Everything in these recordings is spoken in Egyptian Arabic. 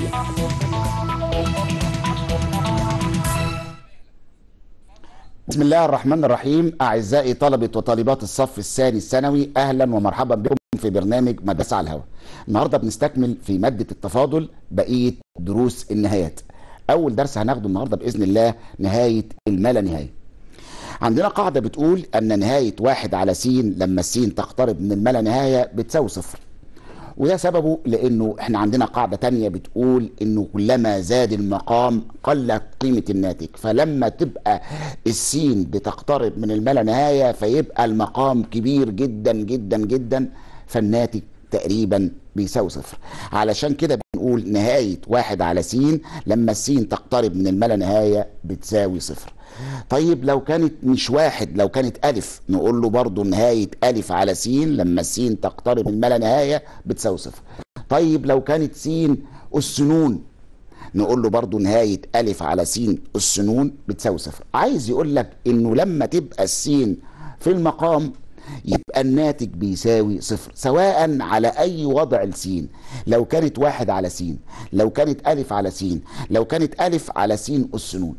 بسم الله الرحمن الرحيم أعزائي طلبة وطالبات الصف الثاني الثانوي أهلا ومرحبا بكم في برنامج مدرسة على الهواء النهاردة بنستكمل في مادة التفاضل بقية دروس النهايات أول درس هناخده النهاردة بإذن الله نهاية الملا نهاية عندنا قاعدة بتقول أن نهاية واحد على س لما السين تقترب من الملا نهاية بتساوي صفر وده سببه لانه احنا عندنا قاعده تانية بتقول انه كلما زاد المقام قلت قيمه الناتج فلما تبقى السين بتقترب من الملا نهايه فيبقى المقام كبير جدا جدا جدا فالناتج تقريبا بيساوي صفر علشان كده بنقول نهايه واحد على س لما السين تقترب من الملا نهايه بتساوي صفر طيب لو كانت مش واحد لو كانت ألف نقول له برضو نهاية ألف على س لما السين تقترب من ما لا نهاية بتساوي صفر طيب لو كانت س أس نون نقول له برضو نهاية ألف على س أس نون بتساوي صفر عايز يقول لك إنه لما تبقى السين في المقام يبقى الناتج بيساوي صفر سواء على أي وضع السين لو كانت واحد على س لو كانت ألف على س لو كانت ألف على س أس نون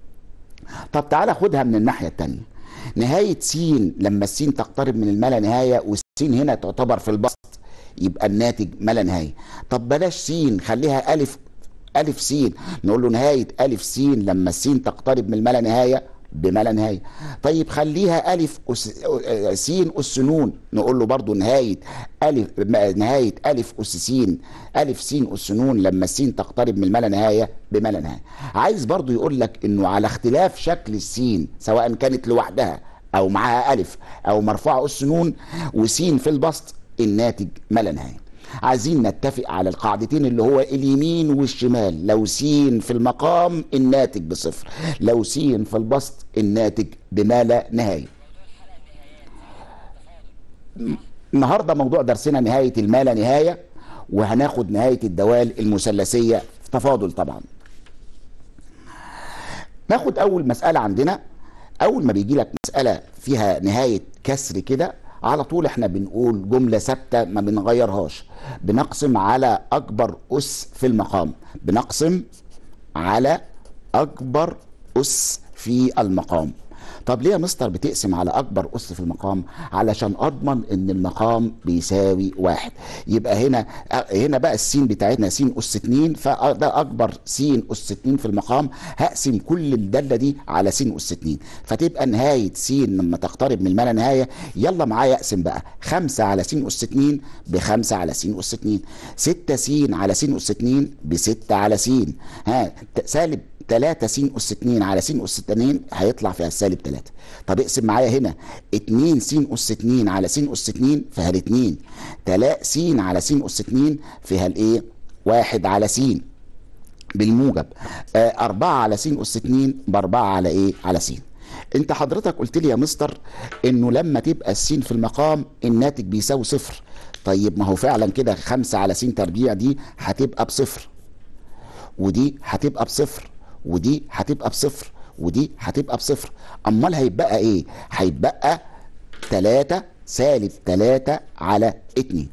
طب تعالى خدها من الناحيه الثانيه نهايه س لما السين تقترب من الملا نهايه والسين هنا تعتبر في البسط يبقى الناتج ملا نهايه طب بلاش س خليها الف الف س نقول له نهايه الف س لما السين تقترب من الملا نهايه بما لا نهايه طيب خليها الف أس... س اس نون نقول له برضو نهايه الف نهايه الف اس س الف س اس نون لما السين تقترب من الملا نهايه بما لا نهايه عايز برضو يقول لك انه على اختلاف شكل السين سواء كانت لوحدها او معاها الف او مرفوعه اس نون وسين في البسط الناتج ما لا نهايه عايزين نتفق على القاعدتين اللي هو اليمين والشمال لو س في المقام الناتج بصفر لو س في البسط الناتج بما لا نهايه النهارده موضوع درسنا نهايه الما لا نهايه وهناخد نهايه الدوال المثلثيه في تفاضل طبعا ناخد اول مساله عندنا اول ما بيجي لك مساله فيها نهايه كسر كده على طول احنا بنقول جملة ثابتة ما بنغيرهاش بنقسم على أكبر أس في المقام بنقسم على أكبر أس في المقام طب ليه يا مستر بتقسم على اكبر اس في المقام علشان اضمن ان المقام بيساوي واحد يبقى هنا هنا بقى السين بتاعتنا س اس 2 فده اكبر س اس 2 في المقام هقسم كل الداله دي على س اس 2 فتبقى نهايه س لما تقترب من الملا نهايه يلا معايا اقسم بقى 5 على س اس 2 ب 5 على س اس 2 6 س على س اس 2 ب 6 على س ها سالب 3 س اس 2 على س اس 2 هيطلع فيها السالب 3 طب اقسم معايا هنا 2 س اس 2 على س اس 2 فيها ال 2 3 س على س اس 2 فيها الايه 1 على س بالموجب 4 على س اس 2 ب 4 على ايه على س انت حضرتك قلت لي يا مستر انه لما تبقى السين في المقام الناتج بيساوي صفر طيب ما هو فعلا كده 5 على س تربيع دي هتبقى بصفر ودي هتبقى بصفر ودي هتبقى بصفر ودي هتبقى بصفر امال هيبقى ايه هيبقى 3 سالب 3 على 2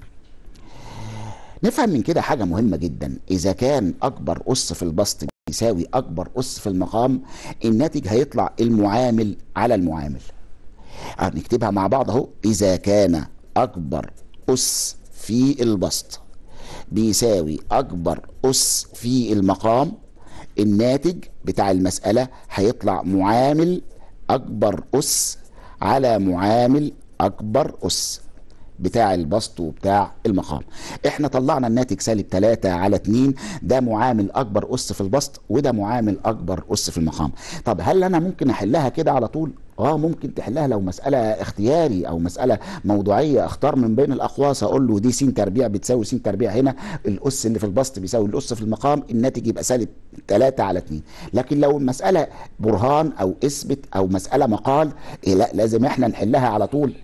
نفهم من كده حاجة مهمة جدا إذا كان أكبر أس في البسط بيساوي أكبر أس في المقام الناتج هيطلع المعامل على المعامل نكتبها مع بعض أهو إذا كان أكبر أس في البسط بيساوي أكبر أس في المقام الناتج بتاع المسألة هيطلع معامل أكبر أس على معامل أكبر أس بتاع البسط وبتاع المقام احنا طلعنا الناتج سالب 3 على 2 ده معامل اكبر اس في البسط وده معامل اكبر اس في المقام طب هل انا ممكن احلها كده على طول اه ممكن تحلها لو مساله اختياري او مساله موضوعيه اختار من بين الاقواس اقول له دي س تربيع بتساوي س تربيع هنا الاس اللي في البسط بيساوي الاس في المقام الناتج يبقى سالب 3 على 2 لكن لو المساله برهان او اثبت او مساله مقال إيه لا لازم احنا نحلها على طول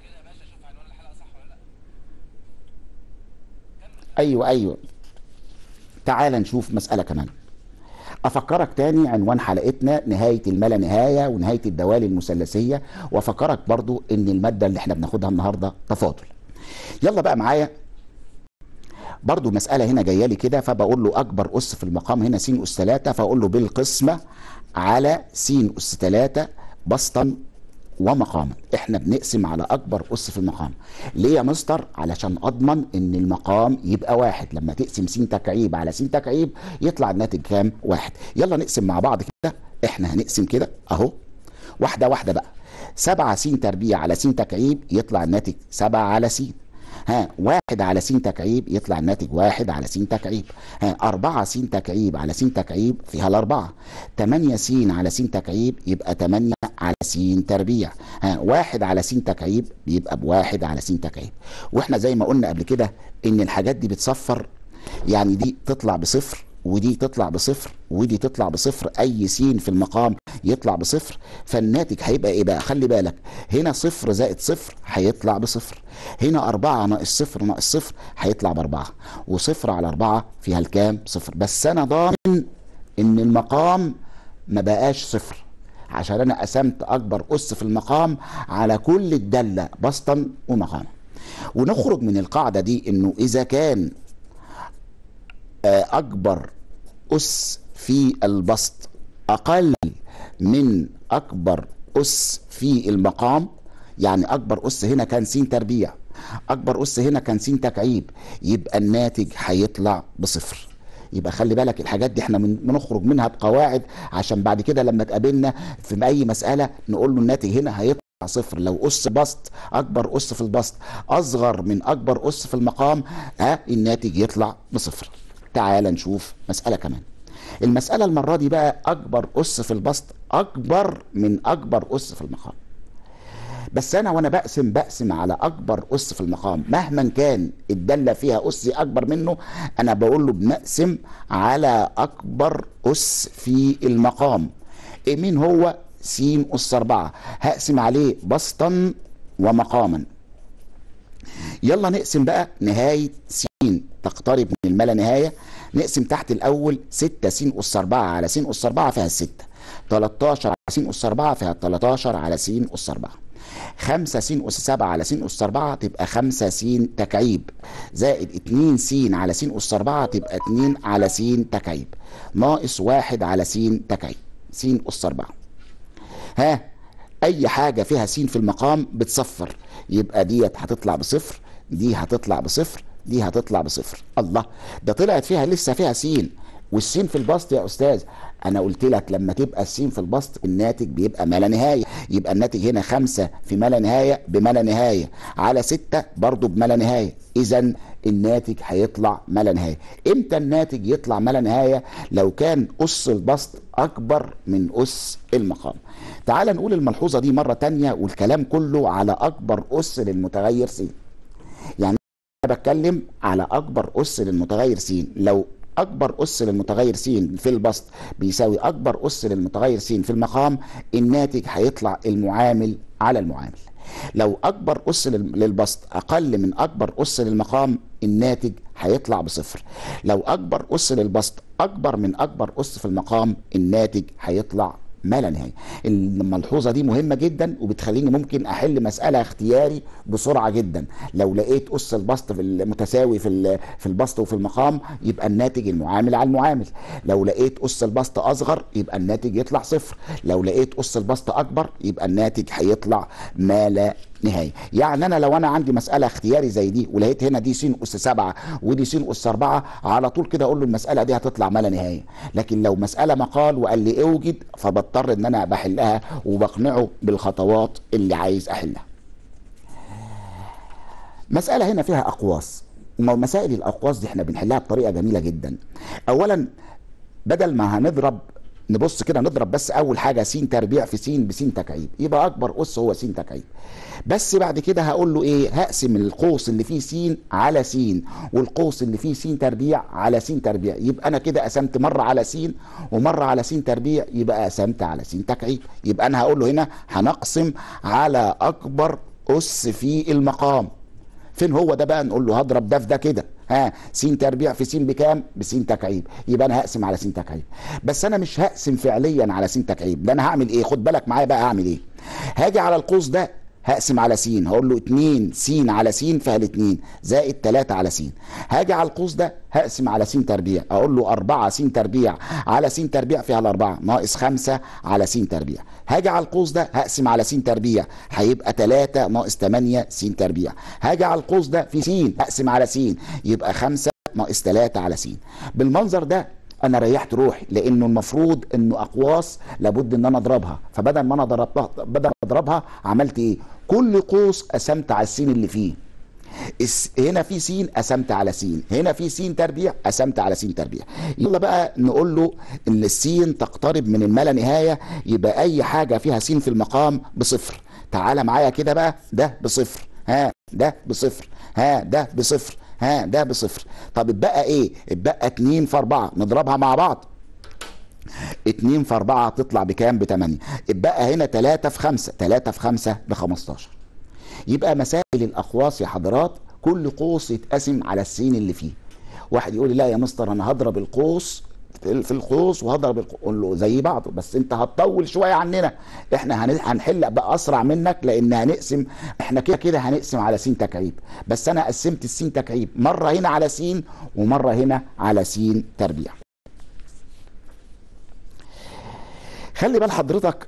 ايوه ايوه تعال نشوف مساله كمان افكرك تاني عنوان حلقتنا نهايه الملا نهايه ونهايه الدوال المثلثيه وافكرك برضو ان الماده اللي احنا بناخدها النهارده تفاضل يلا بقى معايا برضو مسألة هنا جاية لي كده فبقول له أكبر أس في المقام هنا س أس 3 فأقول له بالقسمة على س أس 3 بسطا ومقاما احنا بنقسم على اكبر اس في المقام ليه يا مستر علشان اضمن ان المقام يبقى واحد لما تقسم س تكعيب على س تكعيب يطلع الناتج كام واحد يلا نقسم مع بعض كده احنا هنقسم كده اهو واحده واحده بقى سبعة س تربيع على س تكعيب يطلع الناتج سبعة على س ها واحد على س تكعيب يطلع الناتج واحد على س تكعيب ها أربعة س تكعيب على س تكعيب فيها الأربعة تمانية س على س تكعيب يبقى تمانية على س تربيع ها واحد على س تكعيب بيبقى بواحد على س تكعيب واحنا زي ما قلنا قبل كده ان الحاجات دي بتصفر يعني دي تطلع بصفر ودي تطلع بصفر ودي تطلع بصفر اي س في المقام يطلع بصفر فالناتج هيبقى ايه بقى خلي بالك هنا صفر زائد صفر هيطلع بصفر هنا أربعة ناقص صفر ناقص صفر هيطلع بأربعة وصفر على أربعة فيها الكام صفر بس أنا ضامن إن المقام ما بقاش صفر عشان أنا قسمت أكبر أس في المقام على كل الدالة بسطا ومقاما ونخرج من القاعدة دي إنه إذا كان أكبر أس في البسط أقل من أكبر أس في المقام يعني أكبر أس هنا كان س تربيع أكبر أس هنا كان س تكعيب يبقى الناتج هيطلع بصفر يبقى خلي بالك الحاجات دي احنا بنخرج منها بقواعد عشان بعد كده لما تقابلنا في اي مساله نقول له الناتج هنا هيطلع صفر لو اس بسط اكبر اس في البسط اصغر من اكبر اس في المقام ها الناتج يطلع بصفر تعال نشوف مساله كمان المساله المره دي بقى اكبر اس في البسط اكبر من اكبر اس في المقام بس انا وانا بقسم بقسم على اكبر اس في المقام مهما كان الداله فيها اس اكبر منه انا بقول له بنقسم على اكبر اس في المقام إيه مين هو س اس 4 هقسم عليه بسطا ومقاما يلا نقسم بقى نهايه س تقترب من الملا نهايه نقسم تحت الاول 6 س اس 4 على س اس 4 فيها 6 13 على س اس 4 فيها 13 على س اس 4 5 س أس 7 على س أس 4 تبقى 5 س تكعيب زائد 2 س على س أس 4 تبقى 2 على س تكعيب ناقص 1 على س تكعيب س أس 4 ها أي حاجة فيها س في المقام بتصفر يبقى ديت هتطلع بصفر دي هتطلع بصفر دي هتطلع بصفر الله ده طلعت فيها لسه فيها س والسين في البسط يا استاذ انا قلت لك لما تبقى السين في البسط الناتج بيبقى ما لا نهايه يبقى الناتج هنا خمسة في ما لا نهايه بما لا نهايه على ستة برضه بما لا نهايه اذا الناتج هيطلع ما لا نهايه امتى الناتج يطلع ما لا نهايه لو كان اس البسط اكبر من اس المقام تعال نقول الملحوظه دي مره تانية والكلام كله على اكبر اس للمتغير س يعني انا بتكلم على اكبر اس للمتغير س لو اكبر اس للمتغير س في البسط بيساوي اكبر اس للمتغير س في المقام الناتج هيطلع المعامل على المعامل لو اكبر اس للبسط اقل من اكبر اس للمقام الناتج هيطلع بصفر لو اكبر اس للبسط اكبر من اكبر اس في المقام الناتج هيطلع ما لا نهايه الملحوظه دي مهمه جدا وبتخليني ممكن احل مساله اختياري بسرعه جدا لو لقيت اس البسط في المتساوي في في البسط وفي المقام يبقى الناتج المعامل على المعامل لو لقيت اس البسط اصغر يبقى الناتج يطلع صفر لو لقيت اس البسط اكبر يبقى الناتج هيطلع ما لا نهايه يعني انا لو انا عندي مساله اختياري زي دي ولقيت هنا دي س اس 7 ودي س اس 4 على طول كده اقول له المساله دي هتطلع ما لا نهايه لكن لو مساله مقال وقال لي اوجد فبضطر ان انا بحلها وبقنعه بالخطوات اللي عايز احلها مساله هنا فيها اقواس ومسائل الاقواس دي احنا بنحلها بطريقه جميله جدا اولا بدل ما هنضرب نبص كده نضرب بس اول حاجه س تربيع في س بس تكعيب يبقى اكبر اس هو س تكعيب بس بعد كده هقول له ايه هقسم القوس اللي فيه س على س والقوس اللي فيه س تربيع على س تربيع يبقى انا كده قسمت مره على س ومره على س تربيع يبقى قسمت على س تكعيب يبقى انا هقول له هنا هنقسم على اكبر اس في المقام فين هو ده بقى نقول له هضرب ده في ده كده ها س تربيع في س بكام بس تكعيب يبقى انا هقسم على س تكعيب بس انا مش هقسم فعليا على س تكعيب ده انا هعمل ايه خد بالك معايا بقى هعمل ايه هاجي على القوس ده هقسم على س هقول له 2 س على س فيها الاتنين زائد 3 على س هاجي على القوس ده هقسم على س تربيع اقول له 4 س تربيع على س تربيع فيها الاربعه ناقص 5 على س تربيع هاجي على القوس ده هقسم على س تربيع هيبقى 3 ناقص 8 س تربيع هاجي على القوس ده في س هقسم على س يبقى 5 ناقص 3 على س بالمنظر ده انا ريحت روحي لانه المفروض انه اقواس لابد ان انا اضربها فبدل ما انا ضربتها بدل ما اضربها عملت ايه كل قوس قسمت على السين اللي فيه الس- هنا في س قسمت على س هنا في س تربيع قسمت على س تربيع يلا بقى نقول له ان السين تقترب من الما لا نهايه يبقى اي حاجه فيها س في المقام بصفر تعالى معايا كده بقى ده بصفر ها ده بصفر ها ده بصفر ها ده بصفر طب اتبقى ايه اتبقى 2 في 4 نضربها مع بعض 2 في 4 تطلع بكام ب 8 اتبقى هنا 3 في 5 3 في 5 ب 15 يبقى مسائل الاقواس يا حضرات كل قوس يتقسم على السين اللي فيه واحد يقول لي لا يا مستر انا هضرب القوس في القوس وهضرب القوس اقول له زي بعضه بس انت هتطول شويه عننا احنا هن- هنحل بقى اسرع منك لان هنقسم احنا كده كده هنقسم على س تكعيب بس انا قسمت السين تكعيب مره هنا على س ومره هنا على س تربيع خلي بال حضرتك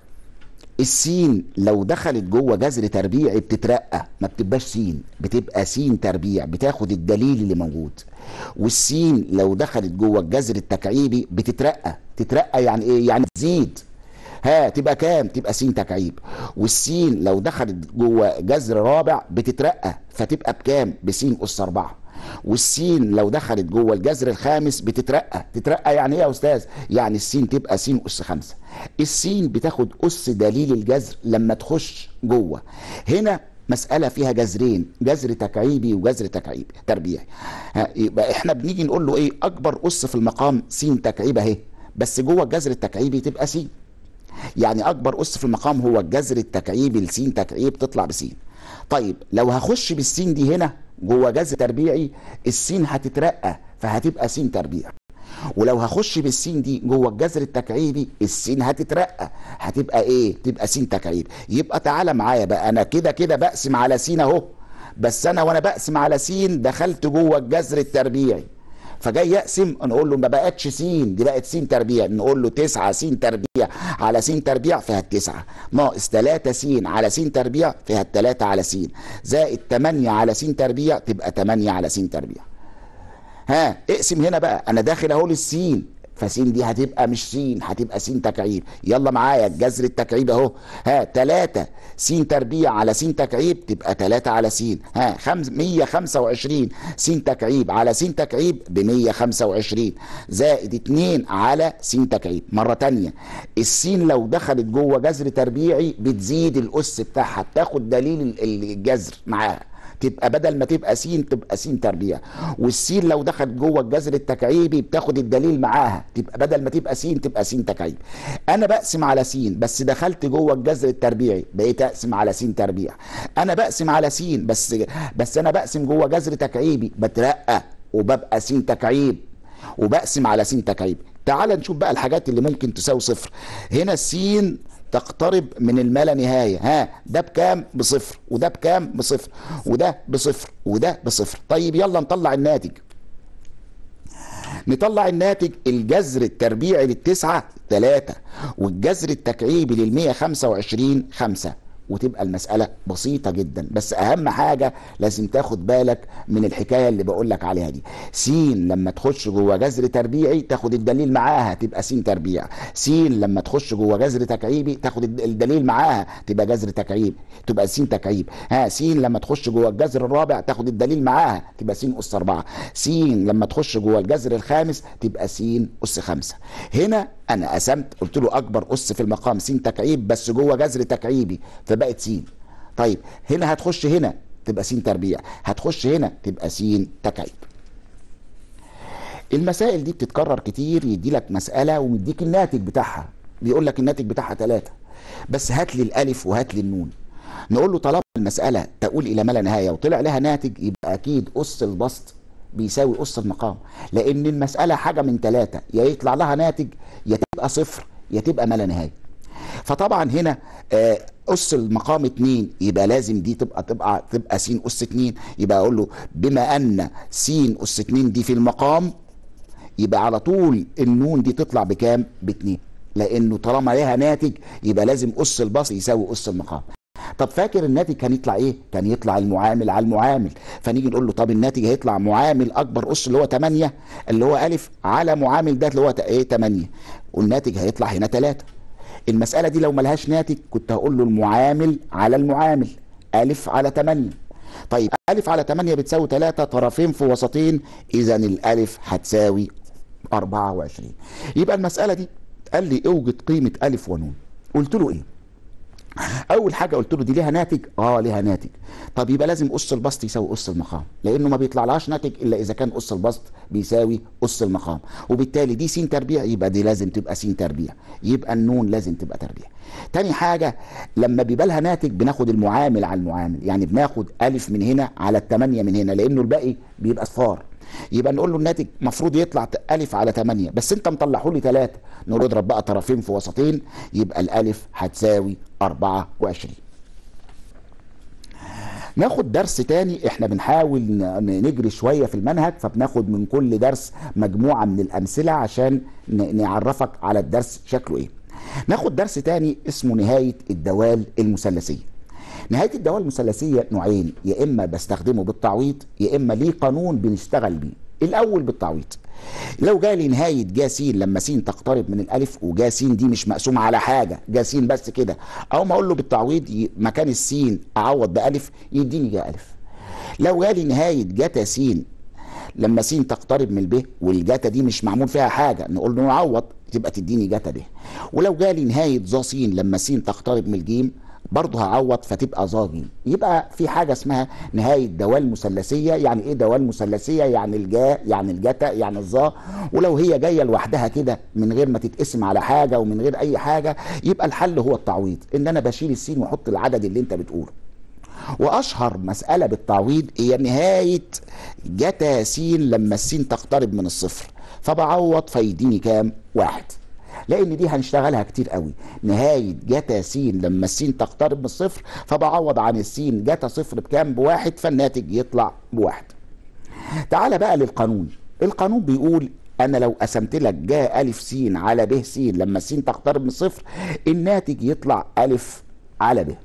السين لو دخلت جوه جذر تربيعي بتترقى ما بتبقاش سين بتبقى سين تربيع بتاخد الدليل اللي موجود والسين لو دخلت جوه الجذر التكعيبي بتترقى تترقى يعني ايه يعني تزيد ها تبقى كام تبقى سين تكعيب والسين لو دخلت جوه جذر رابع بتترقى فتبقى بكام بسين اس أربعة والسين لو دخلت جوه الجذر الخامس بتترقى تترقى يعني ايه يا استاذ يعني السين تبقى سين اس خمسة السين بتاخد اس دليل الجذر لما تخش جوه هنا مسألة فيها جذرين جذر تكعيبي وجذر تكعيبي تربيعي ها، يبقى احنا بنيجي نقول له ايه اكبر اس في المقام س تكعيب اهي بس جوه الجذر التكعيبي تبقى س يعني اكبر اس في المقام هو الجذر التكعيبي لسين تكعيب تطلع بسين طيب لو هخش بالسين دي هنا جوه جذر تربيعي السين هتترقى فهتبقى سين تربيع ولو هخش بالسين دي جوه الجذر التكعيبي السين هتترقى هتبقى ايه تبقى سين تكعيب يبقى تعالى معايا بقى انا كده كده بقسم على سين اهو بس انا وانا بقسم على سين دخلت جوه الجذر التربيعي فجاي يقسم نقول له ما بقتش س دي بقت س تربيع نقول له 9 س تربيع على س تربيع فيها التسعة ناقص 3 س على س تربيع فيها التلاتة على س زائد 8 على س تربيع تبقى 8 على س تربيع ها اقسم هنا بقى انا داخل اهو للسين فسين دي هتبقى مش سين هتبقى سين تكعيب يلا معايا الجذر التكعيب اهو ها 3 س تربيع على س تكعيب تبقى 3 على س ها خمس 125 س تكعيب على س تكعيب ب 125 زائد 2 على س تكعيب مره تانية السين لو دخلت جوه جذر تربيعي بتزيد الاس بتاعها بتاخد دليل ال- الجذر معاها تبقى بدل ما تبقى س تبقى س تربيع والسين لو دخلت جوه الجذر التكعيبي بتاخد الدليل معاها تبقى بدل ما تبقى س تبقى س تكعيب انا بقسم على س بس دخلت جوه الجذر التربيعي بقيت اقسم على س تربيع انا بقسم على س بس بس انا بقسم جوه جذر تكعيبي بترقى وببقى س تكعيب وبقسم على س تكعيب تعال نشوف بقى الحاجات اللي ممكن تساوي صفر هنا السين تقترب من الما لا نهايه ها ده بكام بصفر وده بكام بصفر وده بصفر وده بصفر طيب يلا نطلع الناتج نطلع الناتج الجذر التربيعي للتسعة ثلاثة والجذر التكعيبي للمية خمسة وعشرين خمسة وتبقى المسألة بسيطة جدا بس أهم حاجة لازم تاخد بالك من الحكاية اللي بقول لك عليها دي س لما تخش جوه جذر تربيعي تاخد الدليل معاها تبقى س تربيع س لما تخش جوه جذر تكعيبي تاخد الد- الدليل معاها تبقى جذر تكعيب تبقى س تكعيب ها س لما تخش جوه الجذر الرابع تاخد الدليل معاها تبقى س أس أربعة س لما تخش جوه الجذر الخامس تبقى س أس خمسة هنا أنا قسمت قلت له أكبر أس في المقام س تكعيب بس جوه جذر تكعيبي فبقت س طيب هنا هتخش هنا تبقى س تربيع هتخش هنا تبقى س تكعيب المسائل دي بتتكرر كتير يدي لك مسألة ويديك الناتج بتاعها بيقول لك الناتج بتاعها ثلاثة بس هات لي الألف وهات لي النون نقول له طالما المسألة تقول إلى ما لا نهاية وطلع لها ناتج يبقى أكيد أس البسط بيساوي أس المقام لأن المسألة حاجة من ثلاثة يا يطلع لها ناتج يا تبقى صفر يا تبقى ما لا نهاية فطبعا هنا آه، اس المقام 2 يبقى لازم دي تبقى تبقى تبقى س اس 2 يبقى اقول له بما ان س اس 2 دي في المقام يبقى على طول النون دي تطلع بكام؟ باتنين لانه طالما ليها ناتج يبقى لازم اس البسط يساوي اس المقام طب فاكر الناتج كان يطلع ايه؟ كان يطلع المعامل على المعامل فنيجي نقول له طب الناتج هيطلع معامل اكبر اس اللي هو 8 اللي هو الف على معامل ده اللي هو ايه 8 والناتج هيطلع هنا 3 المساله دي لو ملهاش ناتج كنت هقول له المعامل على المعامل الف على 8 طيب الف على 8 بتساوي 3 طرفين في وسطين اذا الالف هتساوي 24 يبقى المساله دي قال لي اوجد قيمه الف ونون قلت له ايه اول حاجه قلت له دي ليها ناتج اه ليها ناتج طب يبقى لازم اس البسط يساوي اس المقام لانه ما بيطلعلهاش ناتج الا اذا كان اس البسط بيساوي اس المقام وبالتالي دي س تربيع يبقى دي لازم تبقى س تربيع يبقى النون لازم تبقى تربيع تاني حاجه لما بيبقى لها ناتج بناخد المعامل على المعامل يعني بناخد الف من هنا على الثمانيه من هنا لانه الباقي بيبقى صفار يبقى نقول له الناتج المفروض يطلع الف على 8 بس انت مطلعه لي 3 نقول اضرب بقى طرفين في وسطين يبقى الالف هتساوي 24 ناخد درس تاني احنا بنحاول نجري شويه في المنهج فبناخد من كل درس مجموعه من الامثله عشان نعرفك على الدرس شكله ايه ناخد درس تاني اسمه نهايه الدوال المثلثيه نهايه الدوال المثلثيه نوعين يا اما بستخدمه بالتعويض يا اما ليه قانون بنشتغل بيه الاول بالتعويض لو جالي نهايه جا س لما س تقترب من الالف وجا س دي مش مقسومه على حاجه جا س بس كده او ما اقول له بالتعويض مكان السين اعوض بالف يديني جا الف لو جالي نهايه جتا س لما س تقترب من الب والجتا دي مش معمول فيها حاجه نقول له نعوض تبقى تديني جتا ب ولو جالي نهايه ظا س لما س تقترب من الجيم برضه هعوض فتبقى ظاجي يبقى في حاجه اسمها نهايه دوال مثلثيه يعني ايه دوال مثلثيه يعني الجاء يعني الجتا يعني الظا ولو هي جايه لوحدها كده من غير ما تتقسم على حاجه ومن غير اي حاجه يبقى الحل هو التعويض ان انا بشيل السين واحط العدد اللي انت بتقوله واشهر مساله بالتعويض هي نهايه جتا س لما السين تقترب من الصفر فبعوض فيديني كام واحد لان دي هنشتغلها كتير قوي نهايه جتا س لما السين تقترب من الصفر فبعوض عن السين جتا صفر بكام بواحد فالناتج يطلع بواحد تعال بقى للقانون القانون بيقول انا لو قسمت لك جا الف س على ب س لما السين تقترب من الصفر الناتج يطلع الف على ب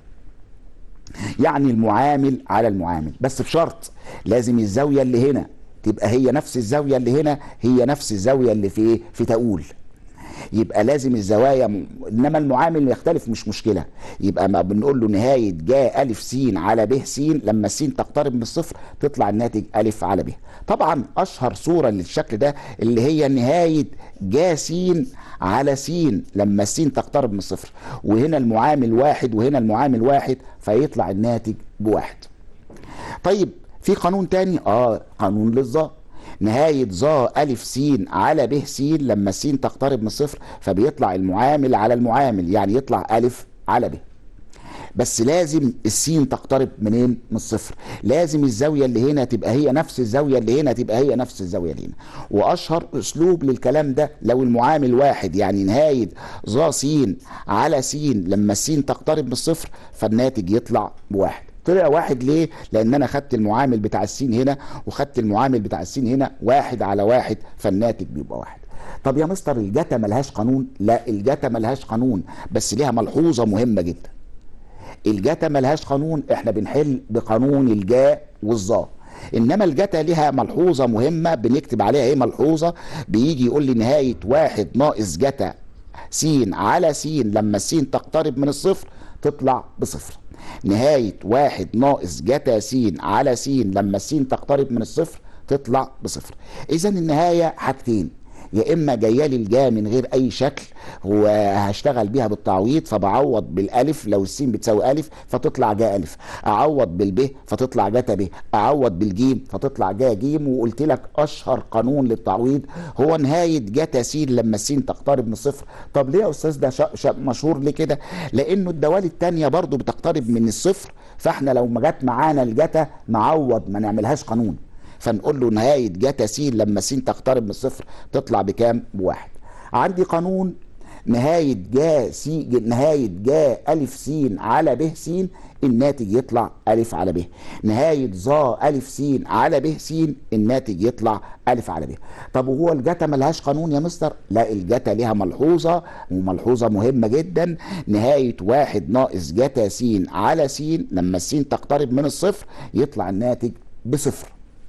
يعني المعامل على المعامل بس بشرط لازم الزاويه اللي هنا تبقى هي نفس الزاويه اللي هنا هي نفس الزاويه اللي في ايه في تقول يبقى لازم الزوايا م... انما المعامل يختلف مش مشكله يبقى ما بنقول له نهايه جا الف س على ب س لما الس تقترب من الصفر تطلع الناتج الف على ب طبعا اشهر صوره للشكل ده اللي هي نهايه جا س على س لما الس تقترب من الصفر وهنا المعامل واحد وهنا المعامل واحد فيطلع الناتج بواحد طيب في قانون تاني اه قانون للظا نهاية ظا ألف س على ب س لما الس تقترب من الصفر فبيطلع المعامل على المعامل يعني يطلع ألف على ب بس لازم السين تقترب منين من الصفر لازم الزاوية اللي هنا تبقى هي نفس الزاوية اللي هنا تبقى هي نفس الزاوية اللي هنا وأشهر أسلوب للكلام ده لو المعامل واحد يعني نهاية ظا س على س لما السين تقترب من الصفر فالناتج يطلع بواحد طلع واحد ليه؟ لأن أنا خدت المعامل بتاع السين هنا وخدت المعامل بتاع السين هنا واحد على واحد فالناتج بيبقى واحد. طب يا مستر الجتا ملهاش قانون؟ لا الجتا ملهاش قانون بس ليها ملحوظة مهمة جدا. الجتا ملهاش قانون احنا بنحل بقانون الجاء والظا. انما الجتا لها ملحوظه مهمه بنكتب عليها ايه ملحوظه بيجي يقول لي نهايه واحد ناقص جتا س على س لما السين تقترب من الصفر تطلع بصفر نهاية واحد ناقص جتا س على س لما الس تقترب من الصفر تطلع بصفر إذا النهاية حاجتين يا اما جايه لي الجا من غير اي شكل وهشتغل بيها بالتعويض فبعوض بالالف لو السين بتساوي الف فتطلع جا الف اعوض بالب فتطلع جتا ب اعوض بالجيم فتطلع جا جيم وقلت لك اشهر قانون للتعويض هو نهايه جتا س لما السين تقترب من الصفر طب ليه يا استاذ ده شا شا مشهور ليه كده لانه الدوال الثانيه برضو بتقترب من الصفر فاحنا لو ما جت معانا الجتا نعوض ما نعملهاش قانون فنقول له نهايه جتا س لما س تقترب من الصفر تطلع بكام؟ بواحد. عندي قانون نهاية جا سي نهاية جا ألف س على ب س الناتج يطلع ألف على ب نهاية ظا ألف س على ب س الناتج يطلع ألف على ب طب وهو الجتا ملهاش قانون يا مستر لا الجتا ليها ملحوظة وملحوظة مهمة جدا نهاية واحد ناقص جتا س على س لما السين تقترب من الصفر يطلع الناتج بصفر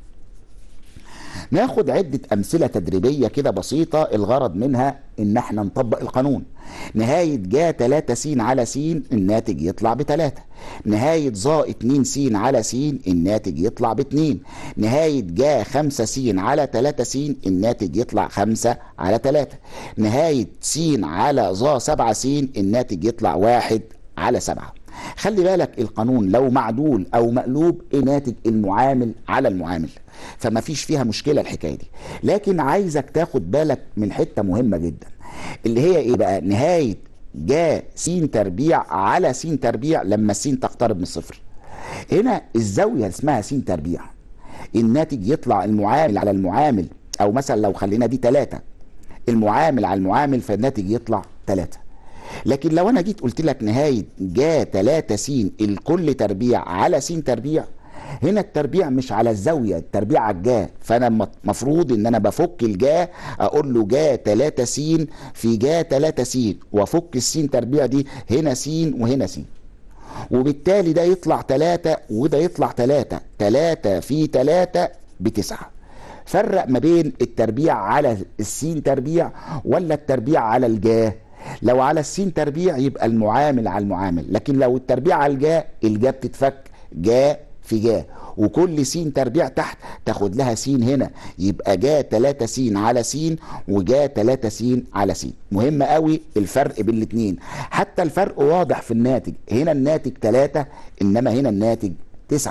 ناخد عدة أمثلة تدريبية كده بسيطة الغرض منها إن احنا نطبق القانون نهاية جا 3 س على س الناتج يطلع بتلاتة نهاية ظا 2 س على س الناتج يطلع باتنين نهاية جا 5 س على 3 س الناتج يطلع 5 على 3 نهاية س على ظا 7 س الناتج يطلع 1 على 7 خلي بالك القانون لو معدول او مقلوب ناتج المعامل على المعامل فما فيش فيها مشكله الحكايه دي لكن عايزك تاخد بالك من حته مهمه جدا اللي هي ايه بقى نهايه جا س تربيع على س تربيع لما س تقترب من الصفر هنا الزاويه اسمها س تربيع الناتج يطلع المعامل على المعامل او مثلا لو خلينا دي 3 المعامل على المعامل فالناتج يطلع 3 لكن لو انا جيت قلت لك نهايه جا 3 س الكل تربيع على س تربيع هنا التربيع مش على الزاويه التربيع على الجا فانا مفروض ان انا بفك الجا اقول له جا 3 س في جا 3 س وافك السين تربيع دي هنا س وهنا س وبالتالي ده يطلع 3 وده يطلع 3 3 في 3 بتسعة فرق ما بين التربيع على السين تربيع ولا التربيع على الجاه لو على السين تربيع يبقى المعامل على المعامل لكن لو التربيع على الجاء الجاء بتتفك جاء في جاء وكل س تربيع تحت تاخد لها س هنا يبقى جاء 3 س على س وجاء 3 س على س مهم قوي الفرق بين الاثنين حتى الفرق واضح في الناتج هنا الناتج 3 انما هنا الناتج 9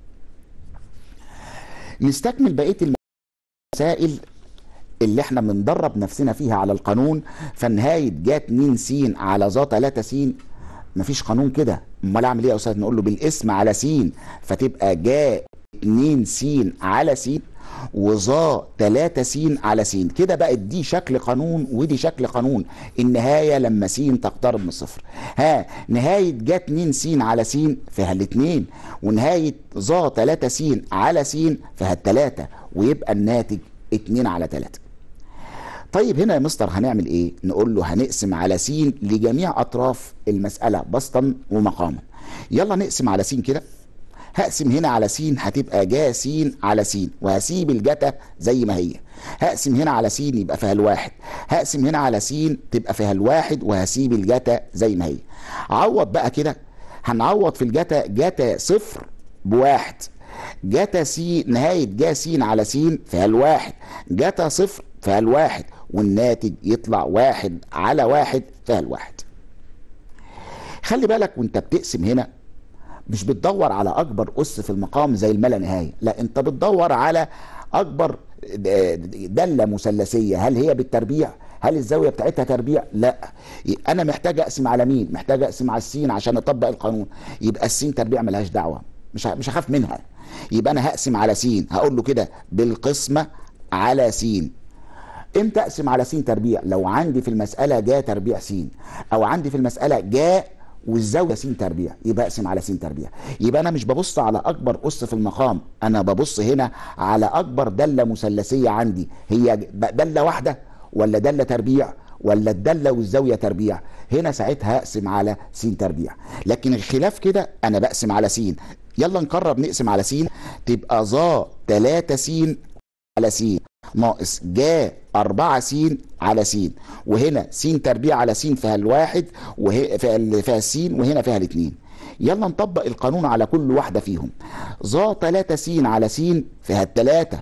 نستكمل بقيه المسائل اللي احنا بندرب نفسنا فيها على القانون فنهايه جا 2 س على ظا 3 س مفيش قانون كده امال اعمل ايه يا استاذ نقول له بالاسم على س فتبقى جا 2 س على س وظا 3 س على س كده بقت دي شكل قانون ودي شكل قانون النهايه لما س تقترب من الصفر ها نهايه جا 2 س على س فيها الاثنين ونهايه ظا 3 س على س فيها الثلاثه ويبقى الناتج 2 على 3 طيب هنا يا مستر هنعمل ايه نقول له هنقسم على س لجميع اطراف المساله بسطا ومقاما يلا نقسم على س كده هقسم هنا على س هتبقى جا س على س وهسيب الجتا زي ما هي هقسم هنا على س يبقى فيها الواحد هقسم هنا على س تبقى فيها الواحد وهسيب الجتا زي ما هي عوض بقى كده هنعوض في الجتا جتا صفر بواحد جتا س نهاية جا س على س فيها الواحد جتا صفر فيها الواحد والناتج يطلع واحد على واحد فيها الواحد خلي بالك وانت بتقسم هنا مش بتدور على اكبر اس في المقام زي الملا نهايه لا انت بتدور على اكبر داله مثلثيه هل هي بالتربيع هل الزاويه بتاعتها تربيع لا انا محتاج اقسم على مين محتاج اقسم على السين عشان اطبق القانون يبقى السين تربيع ملهاش دعوه مش مش هخاف منها يبقى انا هقسم على س هقول له كده بالقسمه على س امتى اقسم على س تربيع لو عندي في المساله جا تربيع س او عندي في المساله جا والزاويه س تربيع يبقى اقسم على س تربيع يبقى انا مش ببص على اكبر اس في المقام انا ببص هنا على اكبر داله مثلثيه عندي هي داله واحده ولا داله تربيع ولا الداله والزاويه تربيع هنا ساعتها اقسم على س تربيع لكن الخلاف كده انا بقسم على س يلا نقرب نقسم على س تبقى ظا 3 س على س ناقص جا 4 س على س وهنا س تربيع على س فيها الواحد وهي فيها السين وهنا فيها الاثنين يلا نطبق القانون على كل واحده فيهم ظا 3 س على س فيها الثلاثه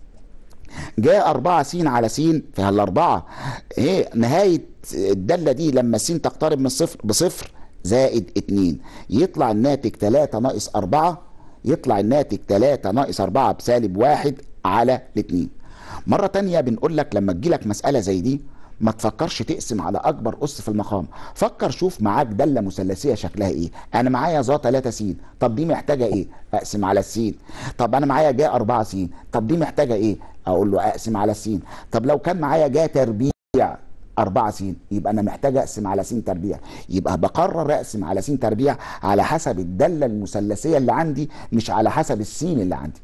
جاء 4 س على س فيها الأربعة إيه نهاية الدالة دي لما س تقترب من الصفر بصفر زائد 2 يطلع الناتج 3 ناقص 4 يطلع الناتج 3 ناقص 4 بسالب 1 على الاثنين مرة تانية بنقول لك لما تجيلك مسألة زي دي ما تفكرش تقسم على اكبر اس في المقام فكر شوف معاك داله مثلثيه شكلها ايه انا معايا ظا 3 س طب دي محتاجه ايه اقسم على السين طب انا معايا جا 4 س طب دي محتاجه ايه اقول له اقسم على السين طب لو كان معايا جا تربيع 4 س يبقى انا محتاج اقسم على س تربيع يبقى بقرر اقسم على س تربيع على حسب الداله المثلثيه اللي عندي مش على حسب السين اللي عندي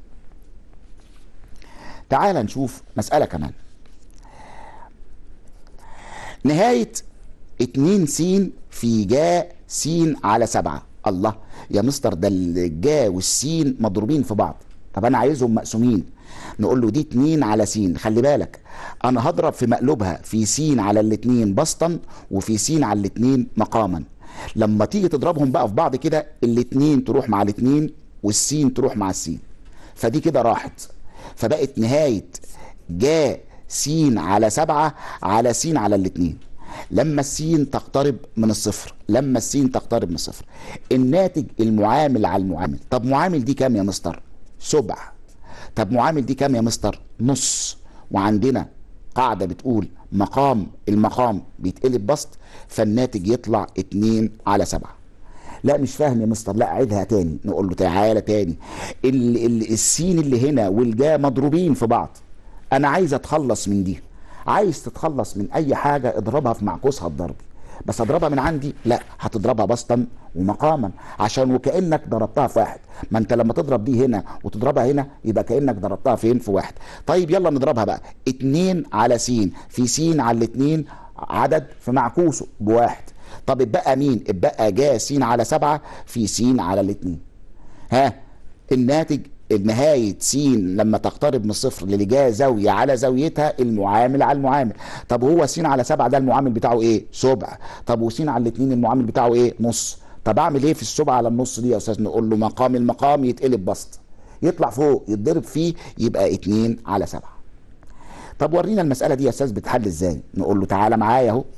تعال نشوف مساله كمان نهايه 2 س في جا س على 7 الله يا مستر ده الجا والسين مضروبين في بعض طب انا عايزهم مقسومين نقول له دي 2 على س خلي بالك انا هضرب في مقلوبها في س على الاثنين بسطا وفي س على الاثنين مقاما لما تيجي تضربهم بقى في بعض كده الاثنين تروح مع الاثنين والسين تروح مع السين فدي كده راحت فبقت نهايه جا س على سبعة على س على الاثنين لما السين تقترب من الصفر لما السين تقترب من الصفر الناتج المعامل على المعامل طب معامل دي كام يا مستر سبع طب معامل دي كام يا مستر نص وعندنا قاعدة بتقول مقام المقام بيتقلب بسط فالناتج يطلع اتنين على سبعة لا مش فاهم يا مستر لا عيدها تاني نقول له تعالى تاني ال ال السين اللي هنا والجا مضروبين في بعض انا عايز اتخلص من دي عايز تتخلص من اي حاجه اضربها في معكوسها الضربي بس اضربها من عندي لا هتضربها بسطا ومقاما عشان وكانك ضربتها في واحد ما انت لما تضرب دي هنا وتضربها هنا يبقى كانك ضربتها فين في واحد طيب يلا نضربها بقى اتنين على س في س على الاتنين عدد في معكوسه بواحد طب اتبقى مين اتبقى جا س على سبعة في س على الاتنين ها الناتج نهاية س لما تقترب من الصفر اللي جايه زاوية على زاويتها المعامل على المعامل طب هو س على سبعة ده المعامل بتاعه ايه سبع طب وس على الاتنين المعامل بتاعه ايه نص طب اعمل ايه في السبعة على النص دي يا استاذ نقول له مقام المقام يتقلب بسط يطلع فوق يتضرب فيه يبقى اتنين على سبعة طب ورينا المسألة دي يا استاذ بتحل ازاي نقول له تعالى معايا اهو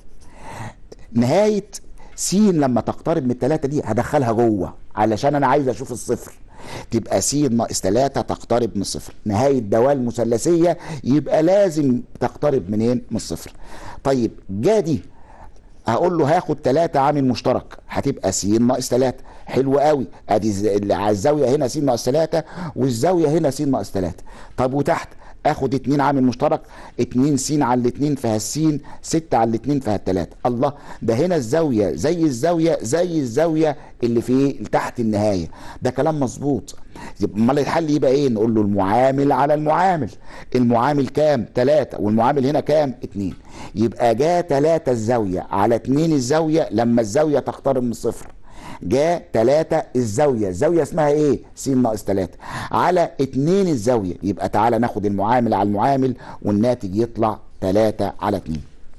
نهاية س لما تقترب من التلاتة دي هدخلها جوه علشان انا عايز اشوف الصفر تبقى س ناقص 3 تقترب من الصفر نهاية دوال مثلثية يبقى لازم تقترب منين من الصفر طيب جا دي هقول له هاخد 3 عامل مشترك هتبقى س ناقص 3 حلو قوي ادي على الزاويه هنا س ناقص 3 والزاويه هنا س ناقص 3 طب وتحت اخد 2 عامل مشترك 2 س على الاثنين فيها السين 6 على الاثنين فيها الثلاثه الله ده هنا الزاويه زي الزاويه زي الزاويه اللي في تحت النهايه ده كلام مظبوط امال الحل يبقى ايه نقول له المعامل على المعامل المعامل كام 3 والمعامل هنا كام 2 يبقى جاء 3 الزاويه على 2 الزاويه لما الزاويه تقترب من صفر جاء 3 الزاويه الزاويه اسمها ايه س ناقص 3 على 2 الزاويه يبقى تعالى ناخد المعامل على المعامل والناتج يطلع 3 على 2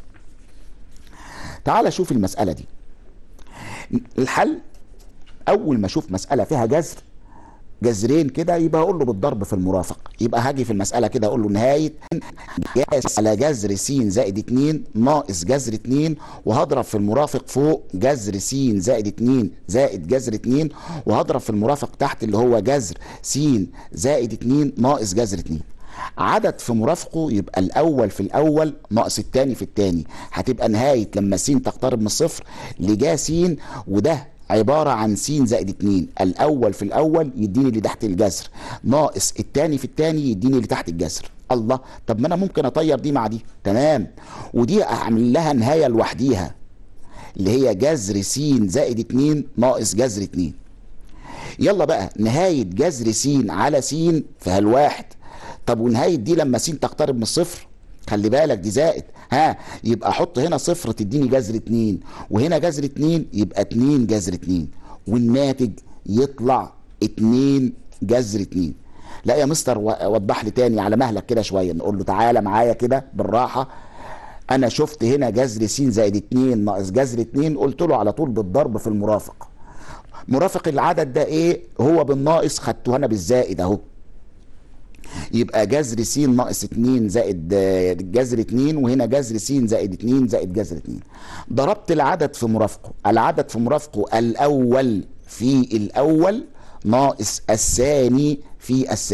تعالى شوف المساله دي الحل اول ما اشوف مساله فيها جذر جذرين كده يبقى اقول له بالضرب في المرافق يبقى هاجي في المساله كده اقول له نهايه جاس على جذر س زائد 2 ناقص جذر 2 وهضرب في المرافق فوق جذر س زائد 2 زائد جذر 2 وهضرب في المرافق تحت اللي هو جذر س زائد 2 ناقص جذر 2 عدد في مرافقه يبقى الاول في الاول ناقص الثاني في الثاني هتبقى نهايه لما س تقترب من الصفر لجا س وده عبارة عن س زائد 2 الأول في الأول يديني اللي تحت الجذر ناقص التاني في التاني يديني اللي تحت الجذر الله طب ما أنا ممكن أطير دي مع دي تمام ودي أعمل لها نهاية لوحديها اللي هي جذر س زائد 2 ناقص جذر 2 يلا بقى نهاية جذر س على س فيها الواحد طب ونهاية دي لما س تقترب من الصفر خلي بالك دي زائد ها يبقى احط هنا صفر تديني جذر اتنين وهنا جذر اتنين يبقى اتنين جذر اتنين والناتج يطلع اتنين جذر اتنين لا يا مستر وضح لي تاني على مهلك كده شويه نقول له تعالى معايا كده بالراحه انا شفت هنا جذر س زائد اتنين ناقص جذر اتنين قلت له على طول بالضرب في المرافق مرافق العدد ده ايه هو بالناقص خدته هنا بالزائد اهو يبقى جذر س ناقص 2 زائد جذر 2 وهنا جذر س زائد 2 زائد جذر 2 ضربت العدد في مرافقه العدد في مرافقه الاول في الاول ناقص الثاني في الثاني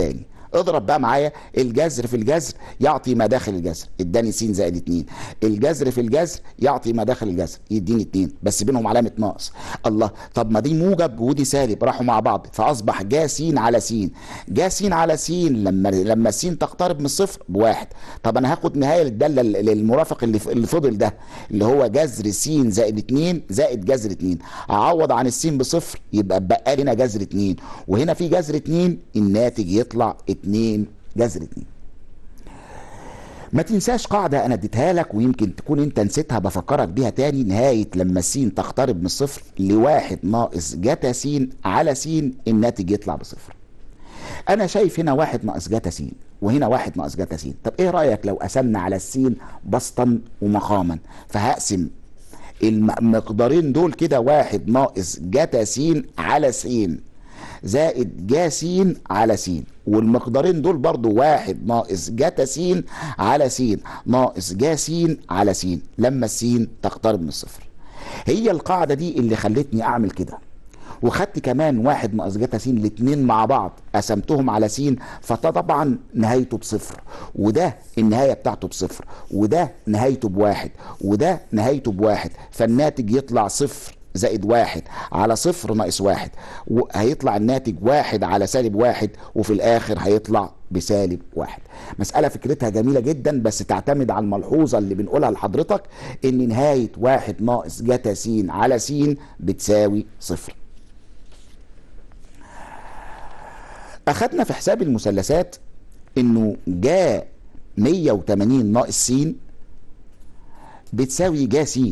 اضرب بقى معايا الجذر في الجذر يعطي ما داخل الجذر اداني س زائد 2 الجذر في الجذر يعطي ما داخل الجذر يديني 2 بس بينهم علامه ناقص الله طب ما دي موجب ودي سالب راحوا مع بعض فاصبح جا س على س جا س على س لما لما س تقترب من الصفر بواحد طب انا هاخد نهايه للداله للمرافق اللي اللي فضل ده اللي هو جذر س زائد 2 زائد جذر 2 اعوض عن السين بصفر يبقى بقى لي هنا جذر 2 وهنا في جذر 2 الناتج يطلع 2 جذر 2 ما تنساش قاعدة أنا اديتها لك ويمكن تكون أنت نسيتها بفكرك بيها تاني نهاية لما السين تقترب من الصفر لواحد ناقص جتا س على س الناتج يطلع بصفر. أنا شايف هنا واحد ناقص جتا س وهنا واحد ناقص جتا س، طب إيه رأيك لو قسمنا على السين بسطا ومقاما؟ فهقسم المقدارين دول كده واحد ناقص جتا س على س زائد جا س على س والمقدارين دول برضو واحد ناقص جتا س على س ناقص جا س على س لما السين تقترب من الصفر هي القاعدة دي اللي خلتني أعمل كده وخدت كمان واحد ناقص جتا س الاتنين مع بعض قسمتهم على س فده طبعا نهايته بصفر وده النهايه بتاعته بصفر وده نهايته بواحد وده نهايته بواحد فالناتج يطلع صفر زائد واحد على صفر ناقص واحد وهيطلع الناتج واحد على سالب واحد وفي الاخر هيطلع بسالب واحد مسألة فكرتها جميلة جدا بس تعتمد على الملحوظة اللي بنقولها لحضرتك ان نهاية واحد ناقص جتا س على س بتساوي صفر اخدنا في حساب المثلثات انه جا 180 ناقص س بتساوي جا س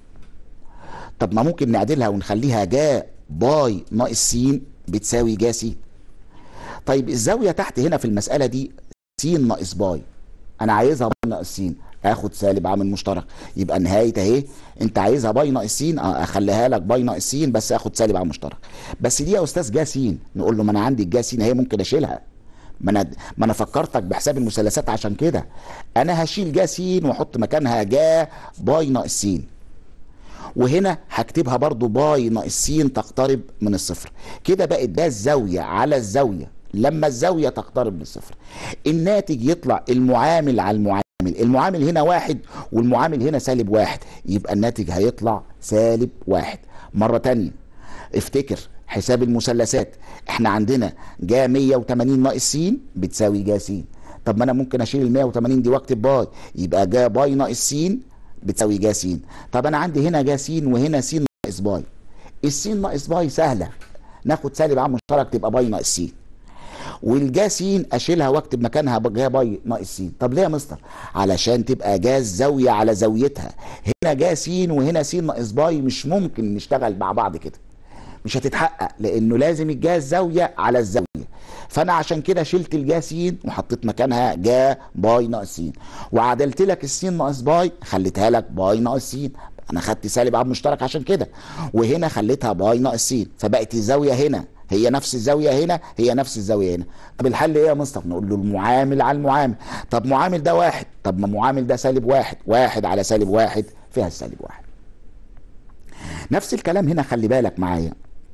طب ما ممكن نعدلها ونخليها جا باي ناقص س بتساوي جا س طيب الزاويه تحت هنا في المساله دي س ناقص باي انا عايزها باي ناقص س اخد سالب عامل مشترك يبقى نهايه اهي انت عايزها باي ناقص س اخليها لك باي ناقص س بس اخد سالب عامل مشترك بس دي يا استاذ جا س نقول له ما انا عندي الجا س اهي ممكن اشيلها ما انا ما انا فكرتك بحساب المثلثات عشان كده انا هشيل جا س واحط مكانها جا باي ناقص س وهنا هكتبها برضو باي ناقص س تقترب من الصفر كده بقت ده الزاويه على الزاويه لما الزاويه تقترب من الصفر الناتج يطلع المعامل على المعامل المعامل هنا واحد والمعامل هنا سالب واحد يبقى الناتج هيطلع سالب واحد مرة تانية افتكر حساب المثلثات احنا عندنا جا 180 ناقص س بتساوي جا س طب ما انا ممكن اشيل ال 180 دي واكتب باي يبقى جا باي ناقص س بتساوي جا س طب انا عندي هنا جا س وهنا س ناقص باي الس ناقص باي سهله ناخد سالب عام مشترك تبقى باي ناقص س والجا س اشيلها واكتب مكانها جا باي ناقص س طب ليه يا مستر علشان تبقى جا زاويه على زاويتها هنا جا س وهنا س ناقص باي مش ممكن نشتغل مع بعض كده مش هتتحقق لانه لازم الجا الزاويه على الزاويه فانا عشان كده شلت الجا س وحطيت مكانها جا باي ناقص س وعدلت لك السين ناقص باي خليتها لك باي ناقص س انا خدت سالب عام مشترك عشان كده وهنا خليتها باي ناقص س فبقت الزاويه هنا هي نفس الزاويه هنا هي نفس الزاويه هنا طب الحل ايه يا مصطفى نقول له المعامل على المعامل طب معامل ده واحد طب ما معامل ده سالب واحد واحد على سالب واحد فيها السالب واحد نفس الكلام هنا خلي بالك معايا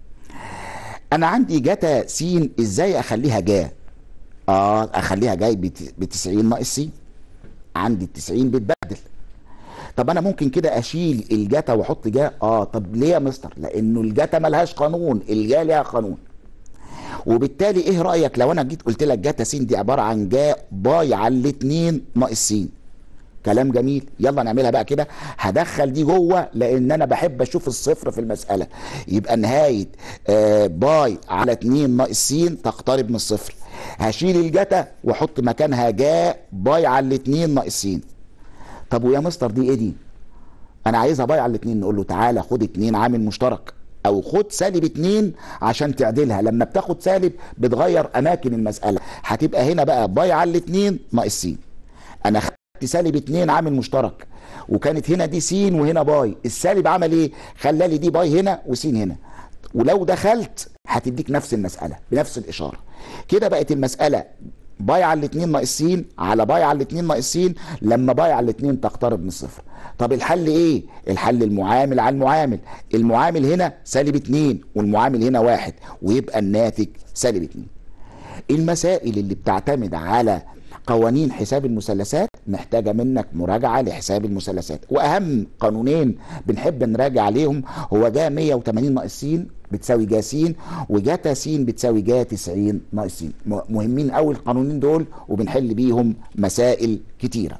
انا عندي جتا س ازاي اخليها جا اه اخليها جاي ب 90 ناقص س عندي ال 90 بتبدل طب انا ممكن كده اشيل الجتا واحط جا اه طب ليه يا مستر لانه الجتا ملهاش قانون الجا ليها قانون وبالتالي ايه رايك لو انا جيت قلت لك جتا س دي عباره عن جا باي على الاتنين ناقص س كلام جميل يلا نعملها بقى كده هدخل دي جوه لان انا بحب اشوف الصفر في المساله يبقى نهايه آه باي على 2 ناقص س تقترب من الصفر هشيل الجتا واحط مكانها جا باي على الاتنين ناقص س طب ويا مستر دي ايه دي انا عايزها باي على الاتنين نقول له تعالى خد اتنين عامل مشترك او خد سالب اتنين عشان تعدلها لما بتاخد سالب بتغير اماكن المساله هتبقى هنا بقى باي على الاتنين ناقص س انا خدت سالب اتنين عامل مشترك وكانت هنا دي س وهنا باي السالب عمل ايه خلالي دي باي هنا وس هنا ولو دخلت هتديك نفس المساله بنفس الاشاره كده بقت المساله باي على الاتنين ناقص س على باي على الاتنين ناقص س لما باي على الاتنين تقترب من الصفر طب الحل ايه الحل المعامل على المعامل المعامل هنا سالب اتنين والمعامل هنا واحد ويبقى الناتج سالب اتنين المسائل اللي بتعتمد على قوانين حساب المثلثات محتاجة منك مراجعة لحساب المثلثات وأهم قانونين بنحب نراجع عليهم هو جا 180 ناقص س بتساوي جا س وجاتا س بتساوي جا 90 ناقص س مهمين قوي القانونين دول وبنحل بيهم مسائل كتيرة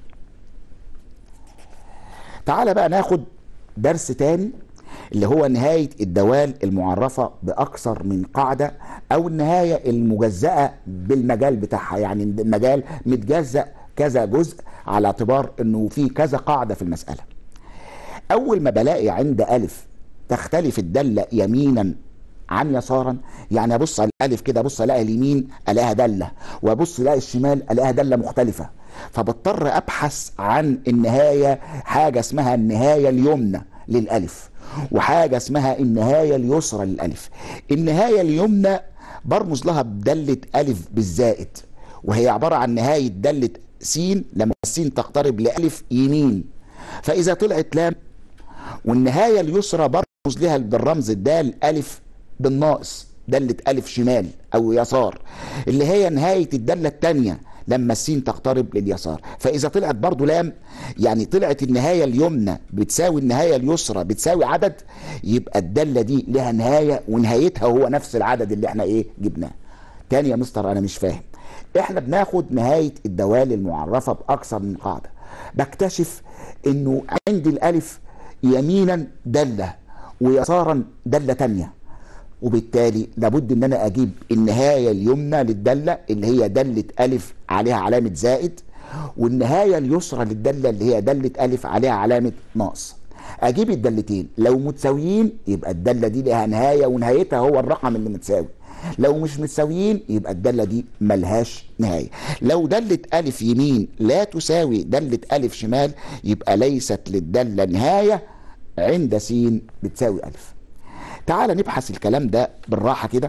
تعال بقى ناخد درس تاني اللي هو نهاية الدوال المعرفة بأكثر من قاعدة أو النهاية المجزأة بالمجال بتاعها يعني المجال متجزأ كذا جزء على اعتبار أنه في كذا قاعدة في المسألة أول ما بلاقي عند ألف تختلف الدالة يمينا عن يسارا يعني ابص على الالف كده ابص الاقي اليمين الاقيها داله وابص الاقي الشمال الاقيها داله مختلفه فبضطر ابحث عن النهايه حاجه اسمها النهايه اليمنى للالف وحاجه اسمها النهايه اليسرى للالف النهايه اليمنى برمز لها بداله الف بالزائد وهي عباره عن نهايه داله س لما س تقترب لالف يمين فاذا طلعت لام والنهايه اليسرى برمز لها بالرمز الدال الف بالناقص داله الف شمال او يسار اللي هي نهايه الداله الثانيه لما السين تقترب لليسار فاذا طلعت برضو لام يعني طلعت النهايه اليمنى بتساوي النهايه اليسرى بتساوي عدد يبقى الداله دي لها نهايه ونهايتها هو نفس العدد اللي احنا ايه جبناه تاني يا مستر انا مش فاهم احنا بناخد نهايه الدوال المعرفه باكثر من قاعده بكتشف انه عند الالف يمينا داله ويسارا داله تانيه وبالتالي لابد ان انا اجيب النهايه اليمنى للداله اللي هي داله الف عليها علامه زائد والنهايه اليسرى للداله اللي هي داله الف عليها علامه ناقص اجيب الدالتين لو متساويين يبقى الداله دي لها نهايه ونهايتها هو الرقم اللي متساوي لو مش متساويين يبقى الداله دي ملهاش نهايه لو داله الف يمين لا تساوي داله الف شمال يبقى ليست للداله نهايه عند س بتساوي الف تعال نبحث الكلام ده بالراحه كده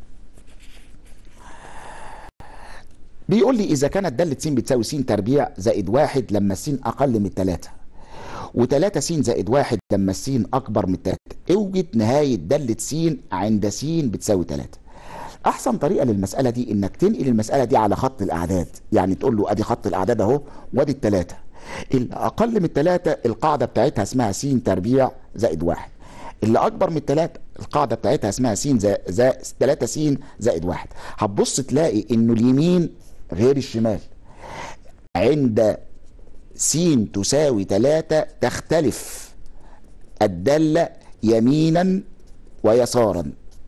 بيقول لي اذا كانت داله س بتساوي س تربيع زائد واحد لما س اقل من 3 و3 س زائد واحد لما س اكبر من 3 اوجد نهايه داله س عند س بتساوي 3 احسن طريقه للمساله دي انك تنقل المساله دي على خط الاعداد يعني تقول له ادي خط الاعداد اهو وادي الثلاثه الاقل من الثلاثه القاعده بتاعتها اسمها س تربيع زائد واحد اللي اكبر من الثلاثه القاعده بتاعتها اسمها س زائد 3 س زائد واحد هتبص تلاقي انه اليمين غير الشمال عند س تساوي 3 تختلف الداله يمينا ويسارا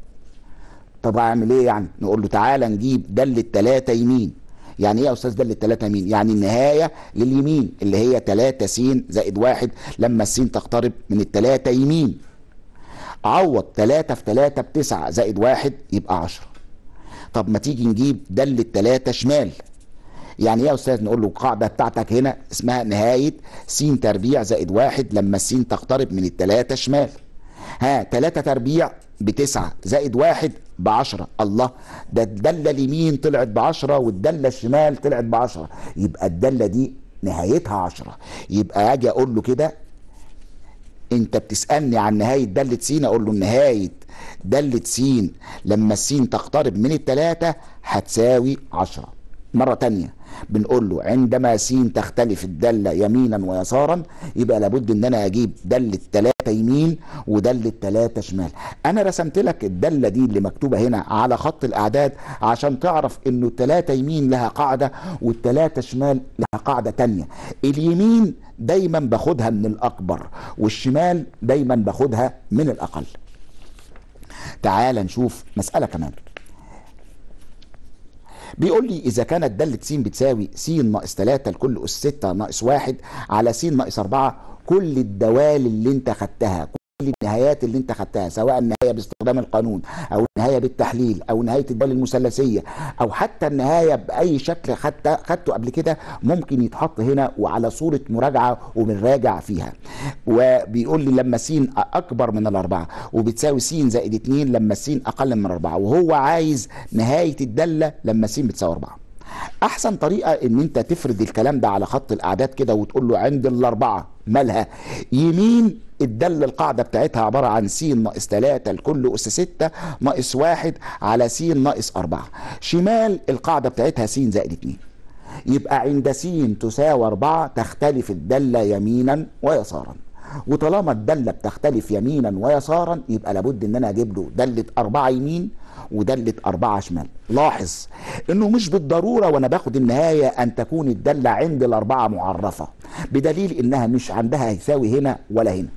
طب اعمل ايه يعني نقول له تعالى نجيب داله 3 يمين يعني ايه يا استاذ داله 3 يمين يعني النهايه لليمين اللي هي 3 س زائد واحد لما السين تقترب من الثلاثه يمين عوض 3 في 3 بتسعة زائد واحد يبقى 10 طب ما تيجي نجيب دالة 3 شمال يعني ايه يا استاذ نقول له القاعده بتاعتك هنا اسمها نهايه س تربيع زائد واحد لما السين تقترب من الثلاثه شمال ها 3 تربيع بتسعة زائد واحد بعشرة الله ده الدالة اليمين طلعت بعشرة والدالة الشمال طلعت بعشرة يبقى الدالة دي نهايتها عشرة يبقى اجي اقول له كده انت بتسالني عن نهايه داله س اقول له نهايه داله س لما السين تقترب من الثلاثه هتساوي 10 مره تانية بنقول له عندما س تختلف الداله يمينا ويسارا يبقى لابد ان انا اجيب داله 3 يمين وداله 3 شمال انا رسمت لك الداله دي اللي مكتوبه هنا على خط الاعداد عشان تعرف انه الثلاثه يمين لها قاعده والثلاثه شمال لها قاعده تانية اليمين دايما باخدها من الاكبر والشمال دايما باخدها من الاقل تعال نشوف مساله كمان بيقول لي اذا كانت داله س بتساوي س ناقص 3 لكل اس 6 ناقص 1 على س ناقص 4 كل الدوال اللي انت خدتها كل النهايات اللي انت خدتها سواء النهايه باستخدام القانون او النهايه بالتحليل او نهايه الدوال المثلثيه او حتى النهايه باي شكل حتى خدته قبل كده ممكن يتحط هنا وعلى صوره مراجعه وبنراجع فيها وبيقول لي لما س اكبر من الاربعه وبتساوي س زائد 2 لما س اقل من اربعه وهو عايز نهايه الداله لما س بتساوي 4 احسن طريقه ان انت تفرد الكلام ده على خط الاعداد كده وتقول له عند الاربعه مالها يمين الدالة القاعدة بتاعتها عبارة عن س ناقص 3 لكل أس 6 ناقص 1 على س ناقص 4 شمال القاعدة بتاعتها س زائد 2 يبقى عند س تساوي 4 تختلف الدالة يمينا ويسارا وطالما الدالة بتختلف يمينا ويسارا يبقى لابد ان انا اجيب له دالة 4 يمين ودالة أربعة شمال لاحظ انه مش بالضرورة وانا باخد النهاية ان تكون الدالة عند الأربعة معرفة بدليل انها مش عندها يساوي هنا ولا هنا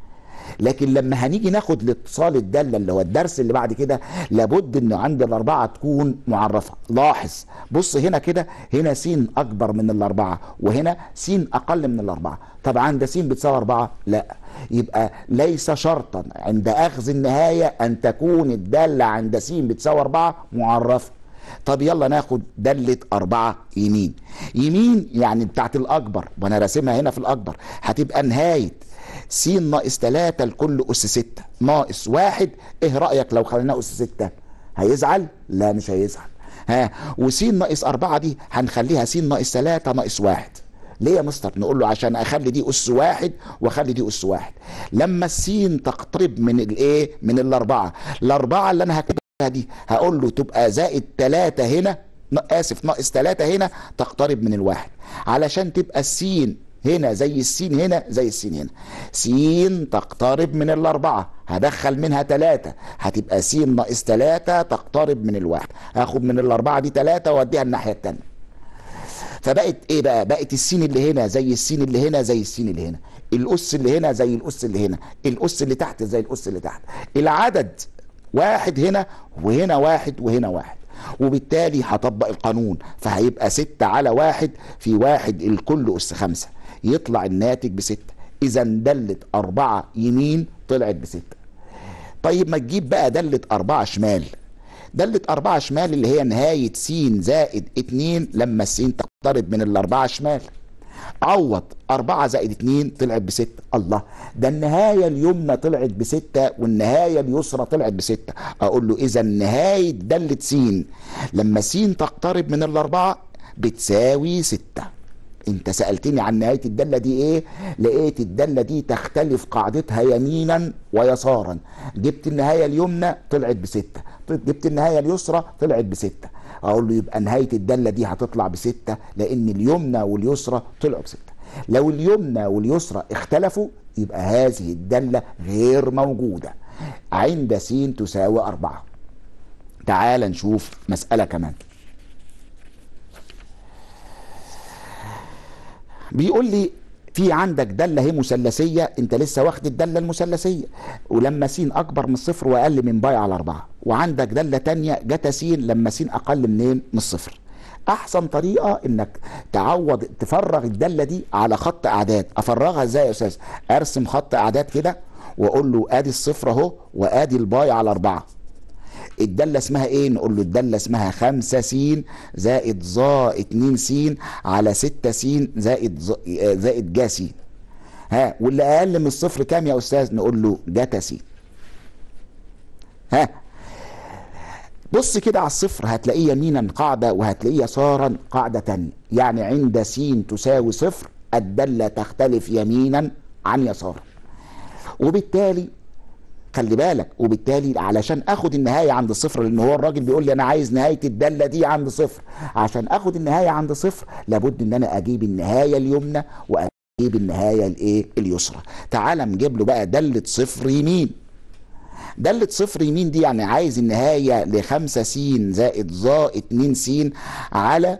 لكن لما هنيجي ناخد الاتصال الداله اللي هو الدرس اللي بعد كده لابد ان عند الاربعه تكون معرفه لاحظ بص هنا كده هنا س اكبر من الاربعه وهنا س اقل من الاربعه طب عند س بتساوي اربعه لا يبقى ليس شرطا عند اخذ النهايه ان تكون الداله عند س بتساوي اربعه معرفه طب يلا ناخد دالة أربعة يمين يمين يعني بتاعت الأكبر وأنا راسمها هنا في الأكبر هتبقى نهاية س ناقص 3 لكل أس 6 ناقص واحد إيه رأيك لو خليناه أس 6 هيزعل؟ لا مش هيزعل ها وس ناقص 4 دي هنخليها س ناقص 3 ناقص واحد ليه يا مستر نقول له عشان اخلي دي اس واحد واخلي دي اس واحد لما السين تقترب من الايه من الاربعه الاربعه اللي انا هكتبها دي هقول له تبقى زائد ثلاثة هنا اسف ناقص ثلاثة هنا تقترب من الواحد علشان تبقى السين هنا زي السين هنا زي السين هنا سين تقترب من الأربعة هدخل منها ثلاثة هتبقى س ناقص ثلاثة تقترب من الواحد هاخد من الأربعة دي ثلاثة وأديها الناحية التانية فبقت ايه بقى بقت السين اللي هنا زي السين اللي هنا زي السين اللي هنا الأس اللي هنا زي الأس اللي هنا الأس اللي تحت زي الأس اللي تحت العدد واحد هنا وهنا واحد وهنا واحد وبالتالي هطبق القانون فهيبقى ستة على واحد في واحد الكل أس خمسة يطلع الناتج بستة إذا دلة أربعة يمين طلعت بستة طيب ما تجيب بقى دلة أربعة شمال دلة أربعة شمال اللي هي نهاية س زائد اتنين لما السين تقترب من الأربعة شمال عوض أربعة زائد اتنين طلعت بستة الله ده النهاية اليمنى طلعت بستة والنهاية اليسرى طلعت بستة أقول له إذا نهاية دلة س لما س تقترب من الأربعة بتساوي ستة انت سألتني عن نهاية الدالة دي ايه لقيت الدالة دي تختلف قاعدتها يمينا ويسارا جبت النهاية اليمنى طلعت بستة جبت النهاية اليسرى طلعت بستة اقول له يبقى نهاية الدالة دي هتطلع بستة لان اليمنى واليسرى طلعوا بستة لو اليمنى واليسرى اختلفوا يبقى هذه الدالة غير موجودة عند س تساوي أربعة تعال نشوف مسألة كمان بيقول لي في عندك دالة هي مثلثية انت لسه واخد الدالة المثلثية ولما س اكبر من الصفر واقل من باي على اربعة وعندك دالة تانية جتا س لما س اقل منين من الصفر احسن طريقة انك تعوض تفرغ الدالة دي على خط اعداد افرغها ازاي يا استاذ ارسم خط اعداد كده واقول له ادي الصفر اهو وادي الباي على اربعة الدالة اسمها ايه نقول له الدالة اسمها خمسة س زائد ظا اتنين س على ستة س زائد ز... زائد جا س ها واللي اقل من الصفر كام يا استاذ نقول له جتا س ها بص كده على الصفر هتلاقيه يمينا قاعدة وهتلاقيه يسارا قاعدة تانية يعني عند س تساوي صفر الدالة تختلف يمينا عن يسارا وبالتالي خلي بالك وبالتالي علشان اخد النهايه عند صفر لان هو الراجل بيقول لي انا عايز نهايه الداله دي عند صفر عشان اخد النهايه عند صفر لابد ان انا اجيب النهايه اليمنى واجيب النهايه الايه اليسرى تعال نجيب له بقى داله صفر يمين دالة صفر يمين دي يعني عايز النهاية لخمسة س زائد ظا اتنين س على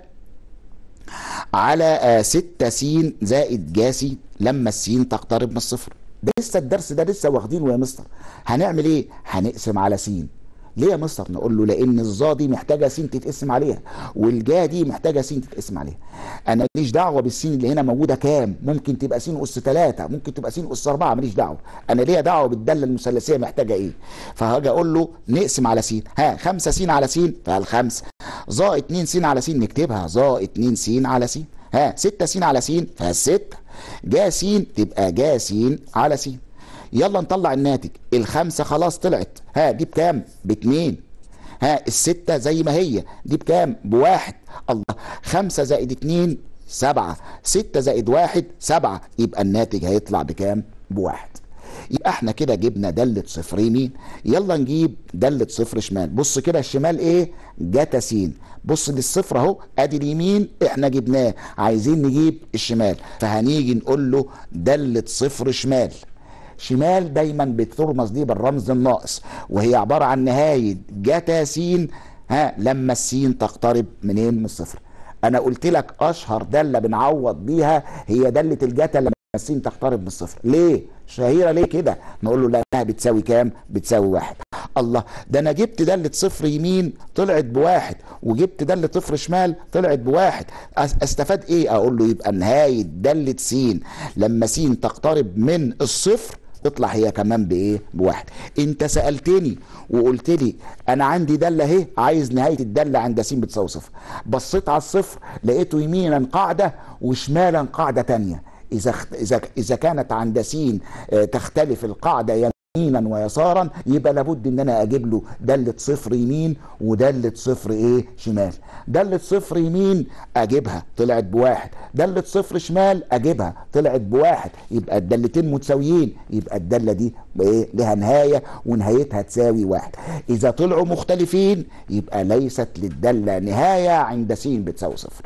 على ستة س زائد جا س لما السين تقترب من الصفر ده لسه الدرس ده لسه واخدينه يا مستر هنعمل ايه هنقسم على س ليه يا مستر نقول له لان الظا دي محتاجه س تتقسم عليها والجا دي محتاجه س تتقسم عليها انا ماليش دعوه بالسين اللي هنا موجوده كام ممكن تبقى س اس 3 ممكن تبقى س اس 4 ماليش دعوه انا ليا دعوه بالداله المثلثيه محتاجه ايه فهاجي اقول له نقسم على س ها 5 س على س فالخمسه ظا 2 س على س نكتبها ظا 2 س على س ها 6 س على س فالستة جا س تبقى جا س على س يلا نطلع الناتج الخمسة خلاص طلعت ها دي بكام باتنين ها الستة زي ما هي دي بكام بواحد الله خمسة زائد اتنين سبعة ستة زائد واحد سبعة يبقى الناتج هيطلع بكام بواحد يبقى احنا كده جبنا دالة صفر يمين يلا نجيب دالة صفر شمال بص كده الشمال ايه جتا س بص للصفر اهو ادي اليمين احنا جبناه عايزين نجيب الشمال فهنيجي نقول له دالة صفر شمال شمال دايما بترمز دي بالرمز الناقص وهي عبارة عن نهاية جتا س ها لما السين تقترب منين من الصفر انا قلت لك اشهر داله بنعوض بيها هي داله الجتا لما السين تقترب من الصفر ليه شهيره ليه كده نقول له لانها بتساوي كام بتساوي واحد الله ده انا جبت داله صفر يمين طلعت بواحد وجبت داله صفر شمال طلعت بواحد استفاد ايه اقول له يبقى نهايه داله س لما س تقترب من الصفر تطلع هي كمان بايه بواحد انت سالتني وقلت لي انا عندي داله اهي عايز نهايه الداله عند س بتساوي صفر بصيت على الصفر لقيته يمينا قاعده وشمالا قاعده تانية اذا اذا اذا كانت عند س تختلف القاعده يمينا ويسارا يبقى لابد ان انا اجيب له داله صفر يمين وداله صفر ايه شمال داله صفر يمين اجيبها طلعت بواحد داله صفر شمال اجيبها طلعت بواحد يبقى الدالتين متساويين يبقى الداله دي ايه لها نهايه ونهايتها تساوي واحد اذا طلعوا مختلفين يبقى ليست للداله نهايه عند س بتساوي صفر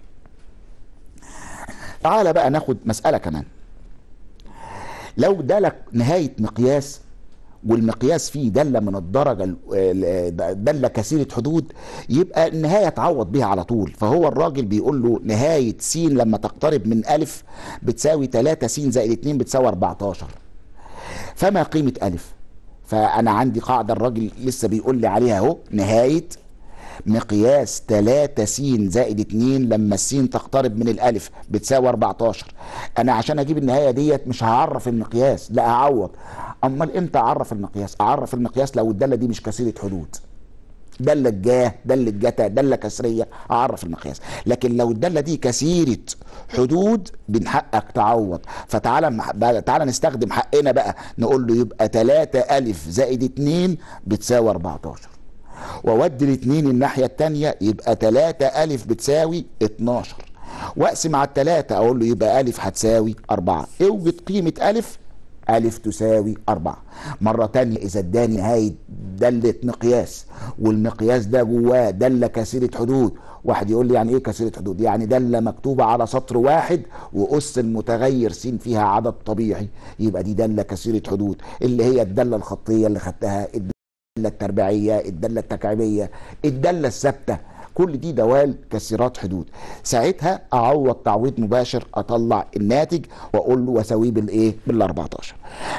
تعال بقى ناخد مساله كمان لو دالك نهايه مقياس والمقياس فيه دالة من الدرجة دالة كثيرة حدود يبقى النهاية تعوض بيها على طول فهو الراجل بيقول له نهاية س لما تقترب من ألف بتساوي 3 س زائد 2 بتساوي 14 فما قيمة ألف فأنا عندي قاعدة الراجل لسه بيقول لي عليها أهو نهاية مقياس 3 س زائد 2 لما السين تقترب من الالف بتساوي 14 انا عشان اجيب النهايه ديت مش هعرف المقياس لا هعوض امال امتى اعرف المقياس اعرف المقياس لو الداله دي مش كثيره حدود دالة جاه دالة جتا دالة كسرية أعرف المقياس لكن لو الدالة دي كثيرة حدود من حقك تعوض فتعالى تعالى نستخدم حقنا بقى نقول له يبقى 3 ألف زائد 2 بتساوي 14 وودي الاثنين الناحية التانية يبقى 3 ألف بتساوي 12 واقسم على التلاتة أقول له يبقى ألف هتساوي 4 اوجد قيمة ألف ألف تساوي أربعة مرة تانية إذا اداني نهاية دالة مقياس والمقياس ده جواه دالة كثيرة حدود واحد يقول لي يعني ايه كثيرة حدود يعني دالة مكتوبة على سطر واحد وأس المتغير س فيها عدد طبيعي يبقى دي دالة كثيرة حدود اللي هي الدالة الخطية اللي خدتها الدالة التربيعية الدالة التكعيبية الدالة الثابتة كل دي دوال كثيرات حدود ساعتها اعوض تعويض مباشر اطلع الناتج واقول له واساويه بالايه بال 14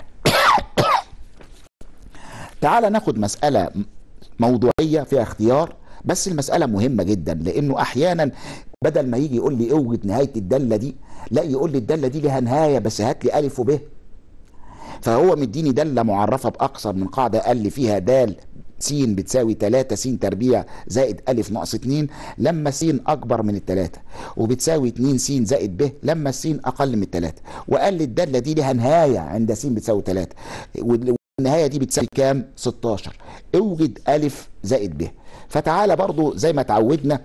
تعال ناخد مساله موضوعيه فيها اختيار بس المساله مهمه جدا لانه احيانا بدل ما يجي يقول لي اوجد نهايه الداله دي لا يقول لي الداله دي لها نهايه بس هات لي الف وب فهو مديني داله معرفه باكثر من قاعده قال لي فيها دال س بتساوي 3 س تربيع زائد أ ناقص 2 لما س أكبر من التلاتة وبتساوي 2 س زائد ب لما س أقل من التلاتة وقال لي الدالة دي لها نهاية عند س بتساوي 3 والنهاية دي بتساوي كام؟ 16 اوجد أ زائد ب فتعالى برضو زي ما تعودنا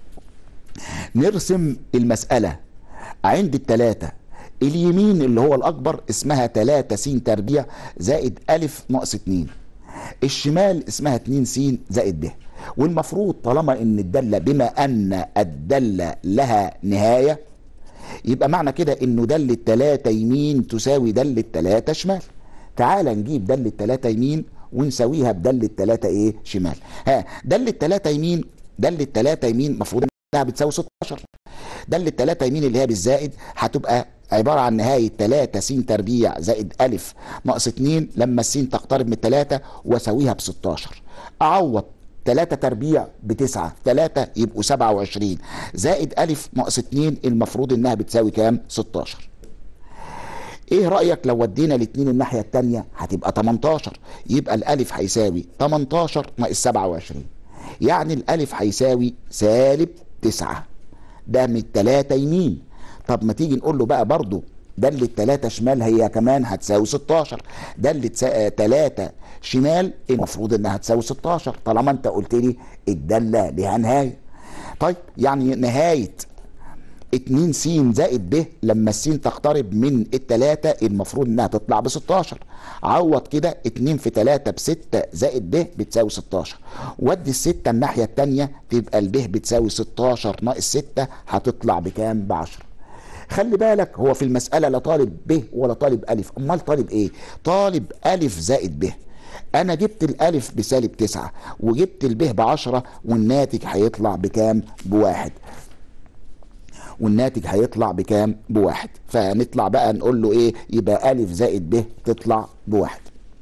نرسم المسألة عند التلاتة اليمين اللي هو الأكبر اسمها 3 س تربيع زائد أ ناقص 2 الشمال اسمها 2 س زائد ب والمفروض طالما ان الداله بما ان الداله لها نهايه يبقى معنى كده انه داله 3 يمين تساوي داله 3 شمال تعال نجيب داله 3 يمين ونساويها بداله 3 ايه شمال ها داله 3 يمين داله 3 يمين المفروض انها بتساوي 16 داله 3 يمين اللي هي بالزائد هتبقى عبارة عن نهاية 3 س تربيع زائد أ ناقص 2 لما الس تقترب من التلاتة واساويها ب 16 أعوض 3 تربيع بتسعة 3 يبقوا 27 زائد أ ناقص 2 المفروض إنها بتساوي كام؟ 16 ايه رأيك لو ودينا الاثنين الناحية التانية هتبقى 18 يبقى الألف هيساوي 18 ناقص 27 يعني الألف هيساوي سالب 9 ده من التلاتة يمين طب ما تيجي نقول له بقى برضه دالة 3 شمال هي كمان هتساوي 16 دالة 3 شمال المفروض انها تساوي 16 طالما انت قلت لي الدالة لها نهاية طيب يعني نهاية 2 س زائد ب لما الس تقترب من التلاتة المفروض انها تطلع ب 16 عوض كده 2 في 3 ب 6 زائد ب بتساوي 16 ودي الستة الناحية التانية تبقى الب بتساوي 16 ناقص 6 هتطلع بكام ب 10 خلي بالك هو في المسألة لا طالب ب ولا طالب ألف أمال طالب إيه طالب ألف زائد ب أنا جبت الألف بسالب تسعة وجبت الب بعشرة والناتج هيطلع بكام بواحد والناتج هيطلع بكام بواحد فنطلع بقى نقول له ايه يبقى ألف زائد ب تطلع بواحد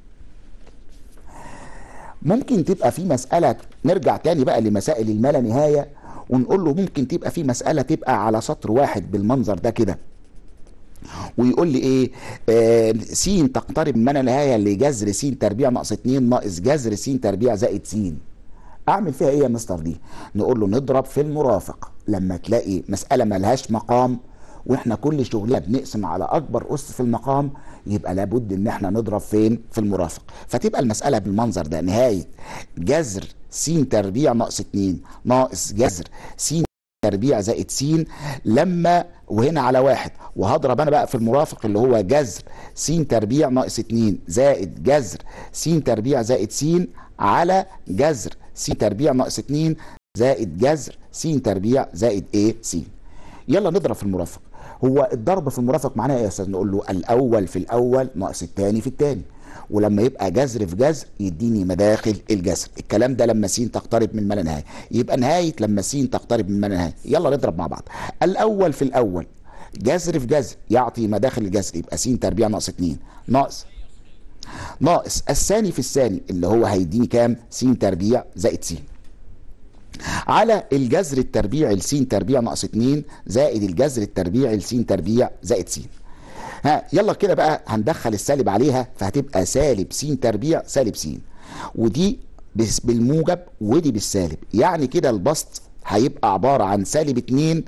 ممكن تبقى في مسألة نرجع تاني بقى لمسائل الما لا نهاية ونقول له ممكن تبقى في مسألة تبقى على سطر واحد بالمنظر ده كده ويقول لي ايه آه س تقترب من نهايه لجذر س تربيع ناقص 2 ناقص جذر س تربيع زائد س اعمل فيها ايه يا مستر دي نقول له نضرب في المرافق لما تلاقي مساله ملهاش مقام واحنا كل شغلنا بنقسم على اكبر اس في المقام يبقى لابد ان احنا نضرب فين في المرافق فتبقى المساله بالمنظر ده نهايه جذر س تربيع ناقص 2 ناقص جذر س تربيع زائد س لما وهنا على واحد وهضرب انا بقى في المرافق اللي هو جذر س تربيع ناقص 2 زائد جذر س تربيع زائد س على جذر س تربيع ناقص 2 زائد جذر س تربيع زائد ايه س يلا نضرب في المرافق هو الضرب في المرافق معناه ايه يا استاذ نقول له الاول في الاول ناقص الثاني في الثاني ولما يبقى جذر في جذر يديني مداخل الجذر الكلام ده لما س تقترب من ما لا نهايه يبقى نهايه لما س تقترب من ما لا نهايه يلا نضرب مع بعض الاول في الاول جذر في جذر يعطي مداخل الجذر يبقى س تربيع ناقص 2 ناقص ناقص الثاني في الثاني اللي هو هيديني كام س تربيع زائد س على الجذر التربيع س تربيع ناقص 2 زائد الجذر التربيع س تربيع زائد س ها يلا كده بقى هندخل السالب عليها فهتبقى سالب س تربيع سالب س ودي بالموجب ودي بالسالب يعني كده البسط هيبقى عبارة عن سالب 2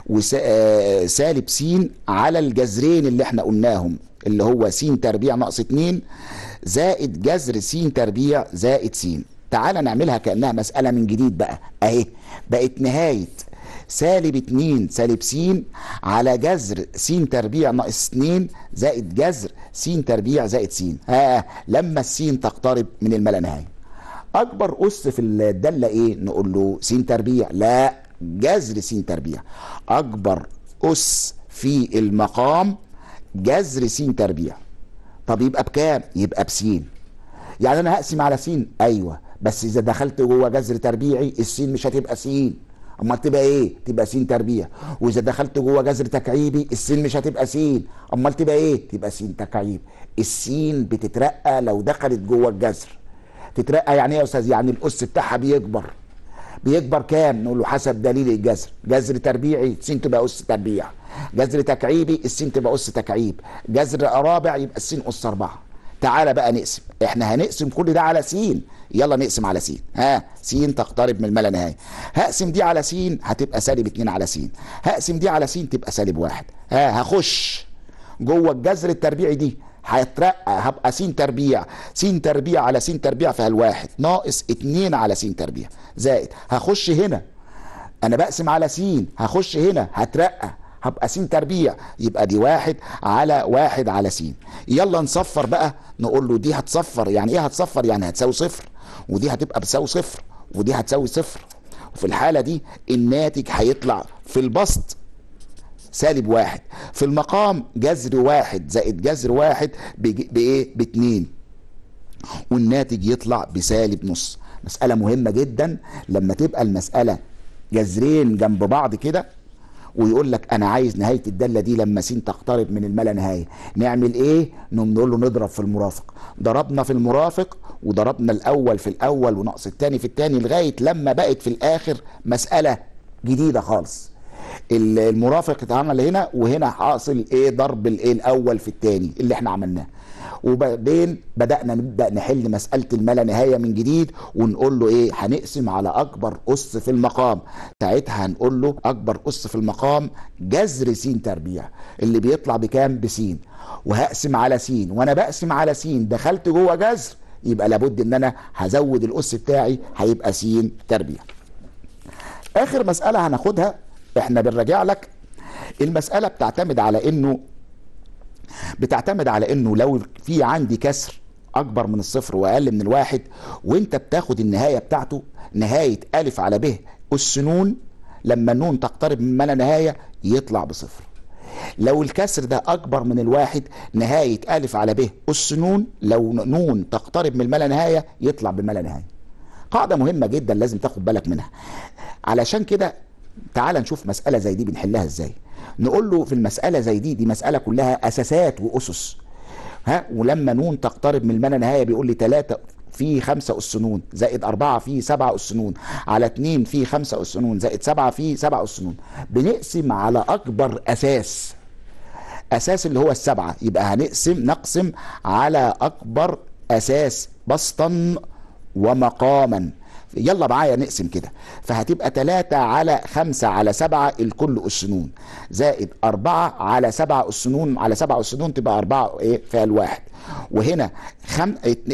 وسالب س على الجذرين اللي احنا قلناهم اللي هو س تربيع ناقص 2 زائد جذر س تربيع زائد س تعالى نعملها كأنها مسألة من جديد بقى اهي بقت نهاية سالب 2 سالب س على جذر س تربيع ناقص 2 زائد جذر س تربيع زائد س ها لما السين تقترب من الملا نهايه اكبر اس في الداله ايه نقول له س تربيع لا جذر س تربيع اكبر اس في المقام جذر س تربيع طب يبقى بكام يبقى بسين يعني انا هقسم على س ايوه بس اذا دخلت جوه جذر تربيعي السين مش هتبقى س امال تبقى ايه تبقى س تربيع واذا دخلت جوه جذر تكعيبي السين مش هتبقى س امال تبقى ايه تبقى س تكعيب السين بتترقى لو دخلت جوه الجذر تترقى يعني ايه يا استاذ يعني الاس بتاعها بيكبر بيكبر كام نقول له حسب دليل الجذر جذر تربيعي س تبقى اس تربيع جذر تكعيبي السين تبقى اس تكعيب جذر رابع يبقى السين اس اربعه تعالى بقى نقسم احنا هنقسم كل ده على س يلا نقسم على س ها س تقترب من الملا نهايه هقسم دي على س هتبقى سالب 2 على س هقسم دي على س تبقى سالب 1 ها هخش جوه الجذر التربيعي دي هيترقى هبقى س تربيع س تربيع على س تربيع فيها الواحد ناقص 2 على س تربيع زائد هخش هنا انا بقسم على س هخش هنا هترقى هبقى س تربيع يبقى دي واحد على واحد على س يلا نصفر بقى نقول له دي هتصفر يعني ايه هتصفر يعني هتساوي صفر ودي هتبقى بتساوي صفر ودي هتساوي صفر وفي الحالة دي الناتج هيطلع في البسط سالب واحد في المقام جذر واحد زائد جذر واحد بايه باتنين والناتج يطلع بسالب نص مسألة مهمة جدا لما تبقى المسألة جذرين جنب بعض كده ويقول لك انا عايز نهايه الداله دي لما س تقترب من الملا نهايه نعمل ايه نقوم نقول له نضرب في المرافق ضربنا في المرافق وضربنا الاول في الاول ونقص الثاني في الثاني لغايه لما بقت في الاخر مساله جديده خالص المرافق اتعمل هنا وهنا حاصل ايه ضرب الايه الاول في الثاني اللي احنا عملناه وبعدين بدانا نبدا نحل مساله الملا نهايه من جديد ونقول له ايه هنقسم على اكبر اس في المقام ساعتها هنقول له اكبر اس في المقام جذر س تربيع اللي بيطلع بكام بسين وهقسم على س وانا بقسم على س دخلت جوه جذر يبقى لابد ان انا هزود الاس بتاعي هيبقى س تربيع اخر مساله هناخدها احنا بنراجع لك المساله بتعتمد على انه بتعتمد على انه لو في عندي كسر اكبر من الصفر واقل من الواحد وانت بتاخد النهايه بتاعته نهايه الف على ب اس نون لما النون تقترب من ما لا نهايه يطلع بصفر لو الكسر ده اكبر من الواحد نهايه الف على ب اس نون لو نون تقترب من ما لا نهايه يطلع بما لا نهايه قاعده مهمه جدا لازم تاخد بالك منها علشان كده تعال نشوف مساله زي دي بنحلها ازاي نقول له في المساله زي دي دي مساله كلها اساسات واسس ها ولما نون تقترب من الملا نهايه بيقول لي 3 في 5 اس نون زائد 4 في 7 اس نون على 2 في 5 اس نون زائد 7 في 7 اس نون بنقسم على اكبر اساس اساس اللي هو السبعه يبقى هنقسم نقسم على اكبر اساس بسطا ومقاما يلا معايا نقسم كده فهتبقى 3 على 5 على 7 الكل أس نون زائد 4 على 7 أس نون على 7 أس نون تبقى 4 ايه فعل واحد وهنا خم...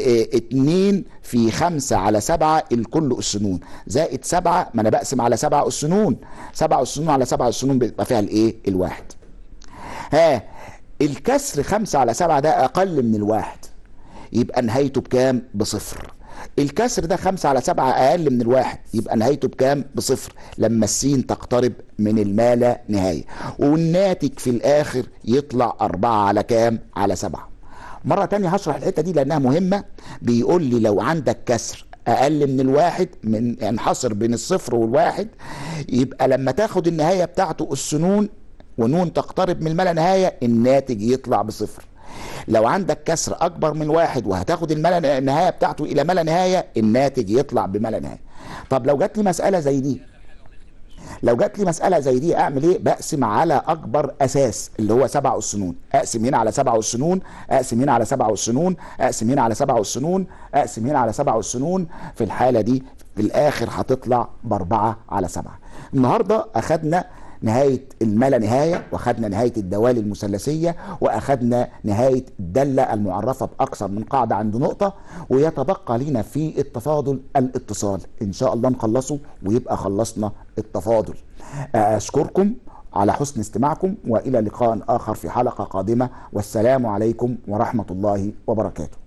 2 في 5 على 7 الكل أس نون زائد 7 ما انا بقسم على 7 أس نون 7 أس نون على 7 أس نون بيبقى فيها الايه الواحد ها الكسر 5 على 7 ده أقل من الواحد يبقى نهايته بكام بصفر الكسر ده خمسة على سبعة أقل من الواحد يبقى نهايته بكام؟ بصفر لما السين تقترب من المال نهاية والناتج في الآخر يطلع أربعة على كام؟ على سبعة مرة تانية هشرح الحتة دي لأنها مهمة بيقول لي لو عندك كسر أقل من الواحد من ينحصر بين الصفر والواحد يبقى لما تاخد النهاية بتاعته السنون ونون تقترب من الملا نهاية الناتج يطلع بصفر لو عندك كسر اكبر من واحد وهتاخد الملا النهايه بتاعته الى ملا نهايه الناتج يطلع بملا نهايه طب لو جات لي مساله زي دي لو جات لي مساله زي دي اعمل ايه بقسم على اكبر اساس اللي هو سبع السنون اقسم هنا على سبع السنون اقسم هنا على سبع السنون اقسم هنا على سبع السنون اقسم هنا على سبع السنون في الحاله دي في الاخر هتطلع باربعه على سبعه النهارده اخدنا نهاية الملا نهاية واخدنا نهاية الدوال المثلثية واخدنا نهاية الدالة المعرفة بأكثر من قاعدة عند نقطة ويتبقى لنا في التفاضل الاتصال إن شاء الله نخلصه ويبقى خلصنا التفاضل أشكركم على حسن استماعكم وإلى لقاء آخر في حلقة قادمة والسلام عليكم ورحمة الله وبركاته